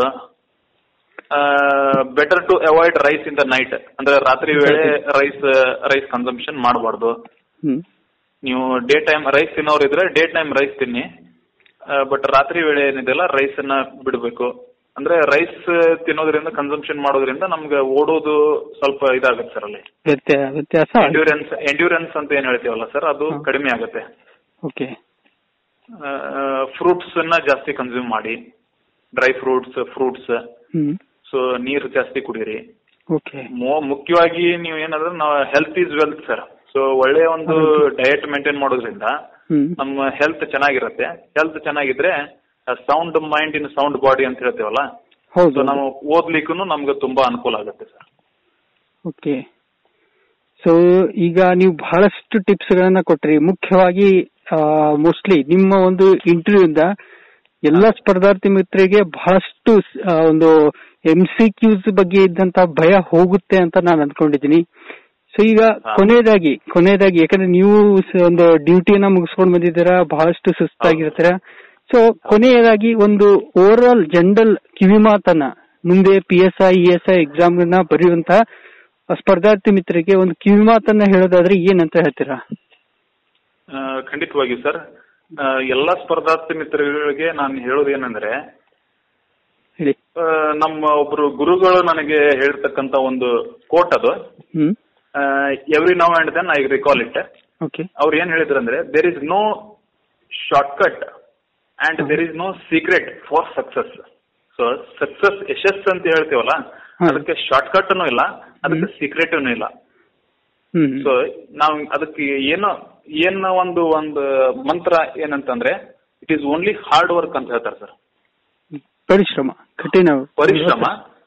B: better to avoid rice in the night ಅಂದ್ರೆ ರಾತ್ರಿ ವೇಳೆ ರೈಸ್ ರೈಸ್ ಕನ್ಸಂಪ್ಷನ್ ಮಾಡಬಾರ್ದು
A: ಹ್ಮ್
B: ನೀವು ಡೇ ಟೈಮ್ ರೈಸ್ ತಿನ್ನೋರು ಇದ್ರೆ ಡೇ ಟೈಮ್ ರೈಸ್ ತಿನ್ನಿ ಬಟ್ ರಾತ್ರಿ ವೇಳೆ ಏನಿದೆಯಲ್ಲ ರೈಸ್ ಅನ್ನ ಬಿಡಬೇಕು ಅಂದ್ರೆ ರೈಸ್ ತಿನ್ನೋದ್ರಿಂದ ಕನ್ಸಂಪ್ಷನ್ ಮಾಡೋದ್ರಿಂದ ನಮ್ಗೆ ಓಡೋದು ಸ್ವಲ್ಪ ಇದಾಗುತ್ತೆ ಸರ್ ಅಲ್ಲಿ
A: ವ್ಯತ್ಯಾಸ ವ್ಯತ್ಯಾಸ
B: ಎಂಡ್ಯೂರೆನ್ಸ್ ಎಂಡ್ಯೂರೆನ್ಸ್ ಅಂತ ಏನ್ ಹೇಳ್ತೀವಲ್ಲ ಸರ್ ಅದು
A: ಹಾ.
B: ಕಡಿಮೆ ಆಗುತ್ತೆ
A: ಓಕೆ
B: ಫ್ರೂಟ್ಸ್ ಅನ್ನ ಜಾಸ್ತಿ ಕನ್ಸ್ಯೂಮ್ ಮಾಡಿ dry fruits fruits
A: hmm
B: so ನೀರು ಜಾಸ್ತಿ ಕುಡೀರಿ
A: ಓಕೆ
B: ಮೊ- ಮುಖ್ಯವಾಗಿ ನೀವು ಏನಂದ್ರೆ ನಾವು health is wealth sir so ಒಳ್ಳೆಯ ಒಂದು ಡಯಟ್ ಮೇಂಟೈನ್ ಮಾಡೋದ್ರಿಂದ
A: ಹ್ಮ್
B: ನಮ್ಮ ಹೆಲ್ತ್ ಚೆನ್ನಾಗಿರುತ್ತೆ ಹೆಲ್ತ್ ಚೆನ್ನಾಗಿದ್ರೆ sound mind in sound body ಅಂತ ಹೇಳ್ತೇವಲ್ಲ
A: ಹೌದು
B: ಸೊ ನಾವು ಓದ್ಲಿಕ್ಕೂ ನಮ್ಗೆ ತುಂಬಾ ಅನುಕೂಲ ಆಗುತ್ತೆ ಸರ್
A: ಓಕೆ ಸೊ ಈಗ ನೀವು ಬಹಳಷ್ಟು ಟಿಪ್ಸ್ ಗಳನ್ನ ಕೊಟ್ರಿ ಮುಖ್ಯವಾಗಿ ಮೋಸ್ಟ್ಲಿ ನಿಮ್ಮ ಒಂದು ಇಂಟರ್ವ್ಯೂ ಇಂದ ಎಲ್ಲ ಸ್ಪರ್ಧಾರ್ಥಿ ಮಿತ್ರರಿಗೆ ಬಹಳಷ್ಟು ಆ, ಒಂದು ಎಂ ಸಿ ಕ್ಯೂಸ್ ಬಗ್ಗೆ ಇದ್ದಂತ ಭಯ ಹೋಗುತ್ತೆ ಅಂತ ನಾನು ಅಂದ್ಕೊಂಡಿದ್ದೀನಿ ಸೊ ಈಗ
B: ಹಾ.
A: ಕೊನೆಯದಾಗಿ ಕೊನೆಯದಾಗಿ ಯಾಕಂದ್ರೆ ನೀವು ಸ- ಒಂದು ಡ್ಯೂಟಿಯನ್ನ ಮುಗಿಸ್ಕೊಂಡು ಬಂದಿದ್ದೀರಾ ಬಹಳಷ್ಟು ಸುಸ್ತಾಗಿರ್ತೀರ ಸೊ ಕೊನೆಯದಾಗಿ ಒಂದು ಓವರ್ ಆಲ್ ಜನರಲ್ ಕಿವಿಮಾತನ್ನ ಮುಂದೆ P S I E S I exam ನ ಬರೆಯುವಂತ ಸ್ಪರ್ಧಾರ್ಥಿ ಮಿತ್ರರಿಗೆ ಒಂದು ಕಿವಿಮಾತನ್ನ ಹೇಳೋದಾದ್ರೆ ಏನಂತ ಹೇಳ್ತೀರಾ
B: ಆ, ಖಂಡಿತವಾಗಿ ಸರ್ ಆ, ಎಲ್ಲ ಸ್ಪರ್ಧಾರ್ಥಿ ಮಿತ್ರಗಳಿಗೆ ನಾನು ಹೇಳೋದೇನೆಂದ್ರೆ
A: ಹೇಳಿ
B: ಆ, ನಮ್ಮ ಒಬ್ರು ಗುರುಗಳು ನನಗೆ ಹೇಳ್ತಕ್ಕಂತ ಒಂದು ಕೋಟ್ ಅದು
A: hmm
B: every now and then I recall it
A: okay
B: ಅವ್ರು ಏನ್ ಹೇಳಿದ್ರಂದ್ರೆ there is no shortcut and there is no secret for success so success ಯಶಸ್ ಅಂತ ಹೇಳ್ತೀವಲ್ಲ
A: ಹ್ಮ್.
B: ಅದಕ್ಕೆ ಶಾರ್ಟ್ ಕಟ್ ಇಲ್ಲ ಅದಕ್ಕೆ ಸೀಕ್ರೆಟ್ ಇಲ್ಲ
A: ಹ್ಮ್
B: ಸೊ ನಾವು ಅದಕ್ಕೆ ಏನೋ ಏನ ಒಂದು ಒಂದು ಮಂತ್ರ ಏನಂತಂದ್ರೆ it is only hard work ಅಂತ ಹೇಳ್ತಾರೆ ಸರ್
A: ಪರಿಶ್ರಮ ಕಠಿಣ
B: ಪರಿಶ್ರಮ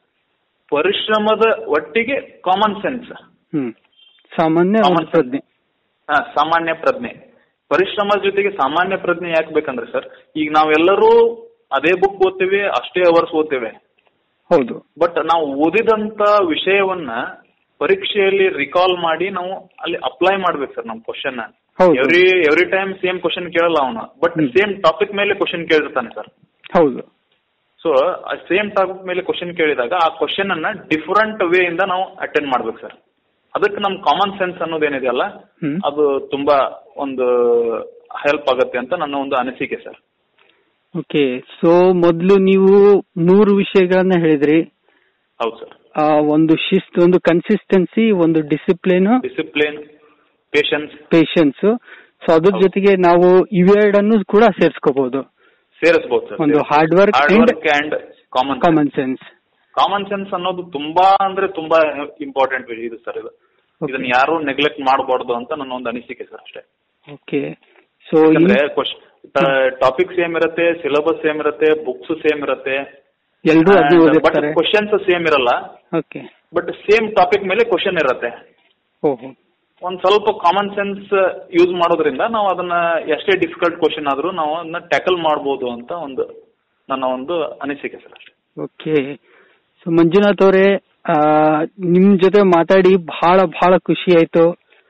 B: ಪರಿಶ್ರಮದ ಒಟ್ಟಿಗೆ ಕಾಮನ್ ಸೆನ್ಸ್
A: ಹ್ಮ್ ಸಾಮಾನ್ಯ ಒಂದು
B: Common sense.
A: ಪ್ರಜ್ಞೆ
B: ಹಾ ಸಾಮಾನ್ಯ ಪ್ರಜ್ಞೆ ಪರಿಶ್ರಮದ ಜೊತೆಗೆ ಸಾಮಾನ್ಯ ಪ್ರಜ್ಞೆ ಯಾಕೆ ಬೇಕಂದ್ರೆ ಸರ್ ಈಗ ನಾವೆಲ್ಲರೂ ಅದೇ ಬುಕ್ ಓದ್ತೇವೆ ಅಷ್ಟೇ ಅವರ್ಸ್ ಓದ್ತೇವೆ
A: ಹೌದು
B: ಬಟ್ ನಾವು ಓದಿದಂತ ವಿಷಯವನ್ನ ಪರೀಕ್ಷೆಯಲ್ಲಿ ರಿಕಾಲ್ ಮಾಡಿ ನಾವು ಅಲ್ಲಿ ಅಪ್ಲೈ ಮಾಡ್ಬೇಕು ಸರ್ ನಮ್ಮ ಕ್ವಶನ್
A: ಹೌದು.
B: Every every time same question ಕೇಳಲ್ಲ ಅವನು ಬಟ್
A: ಹ್ಮ್.
B: ಸೇಮ್ ಟಾಪಿಕ್ ಮೇಲೆ ಕ್ವಶನ್ ಕೇಳಿರ್ತಾನೆ ಸರ್
A: ಹೌದು
B: ಸೊ ಸೇಮ್ ಟಾಪಿಕ್ ಮೇಲೆ ಕ್ವಶನ್ ಕೇಳಿದಾಗ ಆ ಕ್ವಶನ್ ಅನ್ನ ಡಿಫರೆಂಟ್ ವೇ ಇಂದ ನಾವು ಅಟೆಂಡ್ ಮಾಡ್ಬೇಕು ಸರ್ ಅದಕ್ಕೆ ನಮ್ ಕಾಮನ್ ಸೆನ್ಸ್ ಅನ್ನೋದೇನಿದೆಯಲ್ಲ
A: ಹ್ಮ್.
B: ಅದು ತುಂಬಾ ಒಂದು ಹೆಲ್ಪ್ ಆಗುತ್ತೆ ಅಂತ ನನ್ನ ಒಂದು ಅನಿಸಿಕೆ ಸರ್
A: ಓಕೆ ಸೊ ಮೊದಲು ನೀವು ಮೂರು ವಿಷಯಗಳನ್ನ ಹೇಳಿದ್ರಿ
B: ಹೌದು ಸರ್
A: ಆ, ಒಂದು ಶಿಸ್ತು ಒಂದು ಕನ್ಸಿಸ್ಟೆನ್ಸಿ ಒಂದು discipline
B: discipline patience
A: patience so ಅದ್ರ
B: ಹೌದು.
A: ಜೊತೆಗೆ ನಾವು ಇವೆರಡನ್ನು ಕೂಡ ಸೇರಿಸ್ಕೋಬಹುದು
B: ಸೇರಿಸಬಹುದು ಸರ್
A: ಒಂದು hard work
B: hard
A: and
B: work and common
A: common sense
B: common sense ಅನ್ನೋದು ತುಂಬಾ ಅಂದ್ರೆ ತುಂಬಾ ಇಂಪಾರ್ಟೆಂಟ್ ಇದು ಸರ್ ಇದು ಇದನ್ನ ಯಾರು ನೆಗ್ಲೆಕ್ಟ್ ಮಾಡಬಾರ್ದು ಅಂತ ನನ್ನ ಒಂದು ಅನಿಸಿಕೆ ಸರ್ ಅಷ್ಟೇ
A: ಓಕೆ ಸೊ
B: ಯಾಕಂದ್ರೆ ಟಾಪಿಕ್ ಸೇಮ್ ಇರುತ್ತೆ ಸಿಲೆಬಸ್ ಸೇಮ್ ಇರುತ್ತೆ ಬುಕ್ಸ್ ಸೇಮ್ ಇರುತ್ತೆ
A: ಎಲ್ರೂ ಅದು
B: ಬಟ್
A: ಓದಿರ್ತಾರೆ
B: ಕ್ವಶನ್ಸ್ ಸೇಮ್ ಇರಲ್ಲ
A: ಓಕೆ
B: ಬಟ್ ಸೇಮ್ ಟಾಪಿಕ್ ಮೇಲೆ ಕ್ವಶನ್ ಇರುತ್ತೆ
A: ಓಹೋ
B: ಒಂದ್ ಸ್ವಲ್ಪ ಕಾಮನ್ ಸೆನ್ಸ್ ಯೂಸ್ ಮಾಡೋದ್ರಿಂದ ನಾವು ಅದನ್ನ ಎಷ್ಟೇ ಡಿಫಿಕಲ್ಟ್ ಕ್ವಶನ್ ಆದ್ರೂ ನಾವು ಅದನ್ನ ಟ್ಯಾಕಲ್ ಮಾಡ್ಬೋದು ಅಂತ ಒಂದು ನನ್ನ ಒಂದು ಅನಿಸಿಕೆ ಸರ್ ಅಷ್ಟೇ
A: ಓಕೆ ಸೊ ಮಂಜುನಾಥ್ ಅವರೇ ನಿಮ್ ಜೊತೆ ಮಾತಾಡಿ ಬಹಳ ಬಹಳ ಖುಷಿ ಆಯ್ತು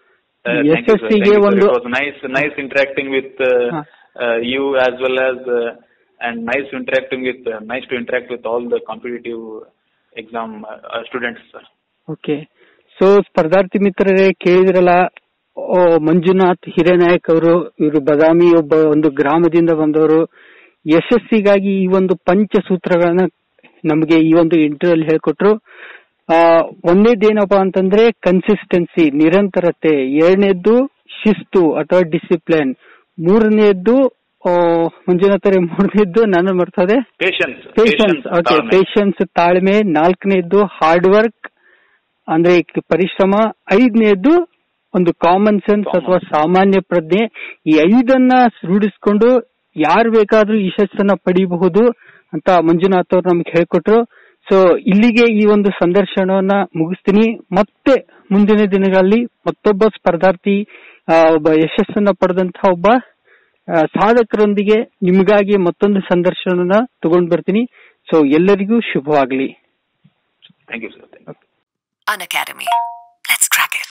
A: ಎಸ್ ಎಸ್ ಗೆ ಒಂದು
B: ನೈಸ್ ನೈಸ್ ಇಂಟ್ರಾಕ್ಟಿಂಗ್ ವಿತ್
A: ಹಾ.
B: You as well as and nice interacting with nice to interact with all the competitive exam students sir
A: okay so ಸ್ಪರ್ಧಾರ್ಥಿ ಮಿತ್ರರೇ ಕೇಳಿದ್ರಲ್ಲ ಓ, ಮಂಜುನಾಥ್ ಹಿರೇನಾಯಕ್ ಅವರು ಇವರು ಬದಾಮಿ ಒಬ್ಬ ಒಂದು ಗ್ರಾಮದಿಂದ ಬಂದವರು ಯಶಸ್ಸಿಗಾಗಿ ಈ ಒಂದು ಪಂಚಸೂತ್ರಗಳನ್ನ ನಮಗೆ ಈ ಒಂದು ಇಂಟರ್ವ್ಯೂ ಹೇಳ್ಕೊಟ್ರು ಆ ಒಂದೇದೇನಪ್ಪ ಅಂತಂದ್ರೆ ಕನ್ಸಿಸ್ಟೆನ್ಸಿ ನಿರಂತರತೆ ಎರಡನೇದ್ದು ಶಿಸ್ತು ಅಥವಾ ಡಿಸಿಪ್ಲಿನ್ ಮೂರನೇದ್ದು ಆ, ಮಂಜುನಾಥ್ ಅವರೇ ಮೂರನೇದ್ದು ನಾನು ಮರ್ತದೆ
B: ಪೇಷನ್ಸ್
A: ಪೇಷನ್ಸ್ ಓಕೆ ಪೇಷನ್ಸ್ ತಾಳ್ಮೆ ನಾಲ್ಕನೇದ್ದು ಹಾರ್ಡ್ ವರ್ಕ್ ಅಂದ್ರೆ ಕ- ಪರಿಶ್ರಮ ಐದನೇದ್ದು ಒಂದು ಕಾಮನ್ ಸೆನ್ಸ್
B: Common.
A: ಅಥವಾ ಸಾಮಾನ್ಯ ಪ್ರಜ್ಞೆ ಈ ಐದನ್ನ ರೂಢಿಸ್ಕೊಂಡು ಯಾರು ಬೇಕಾದ್ರೂ ಯಶಸ್ಸನ್ನ ಪಡಿಬಹುದು ಅಂತ ಮಂಜುನಾಥ್ ಅವ್ರು ನಮ್ಗೆ ಹೇಳ್ಕೊಟ್ರು ಸೊ ಇಲ್ಲಿಗೆ ಈ ಒಂದು ಸಂದರ್ಶನವನ್ನ ಮುಗಿಸ್ತೀನಿ ಮತ್ತೆ ಮುಂದಿನ ದಿನಗಳಲ್ಲಿ ಮತ್ತೊಬ್ಬ ಸ್ಪರ್ಧಾರ್ಥಿ ಆ, ಒಬ್ಬ ಯಶಸ್ಸನ್ನ ಪಡೆದಂತಹ ಒಬ್ಬ ಆ, ಸಾಧಕರೊಂದಿಗೆ ನಿಮಗಾಗಿ ಮತ್ತೊಂದು ಸಂದರ್ಶನನ ತಗೊಂಡ್ ಬರ್ತೀನಿ ಸೊ ಎಲ್ಲರಿಗೂ ಶುಭವಾಗ್ಲಿ
B: thank you sir
C: An academy. Let's crack it.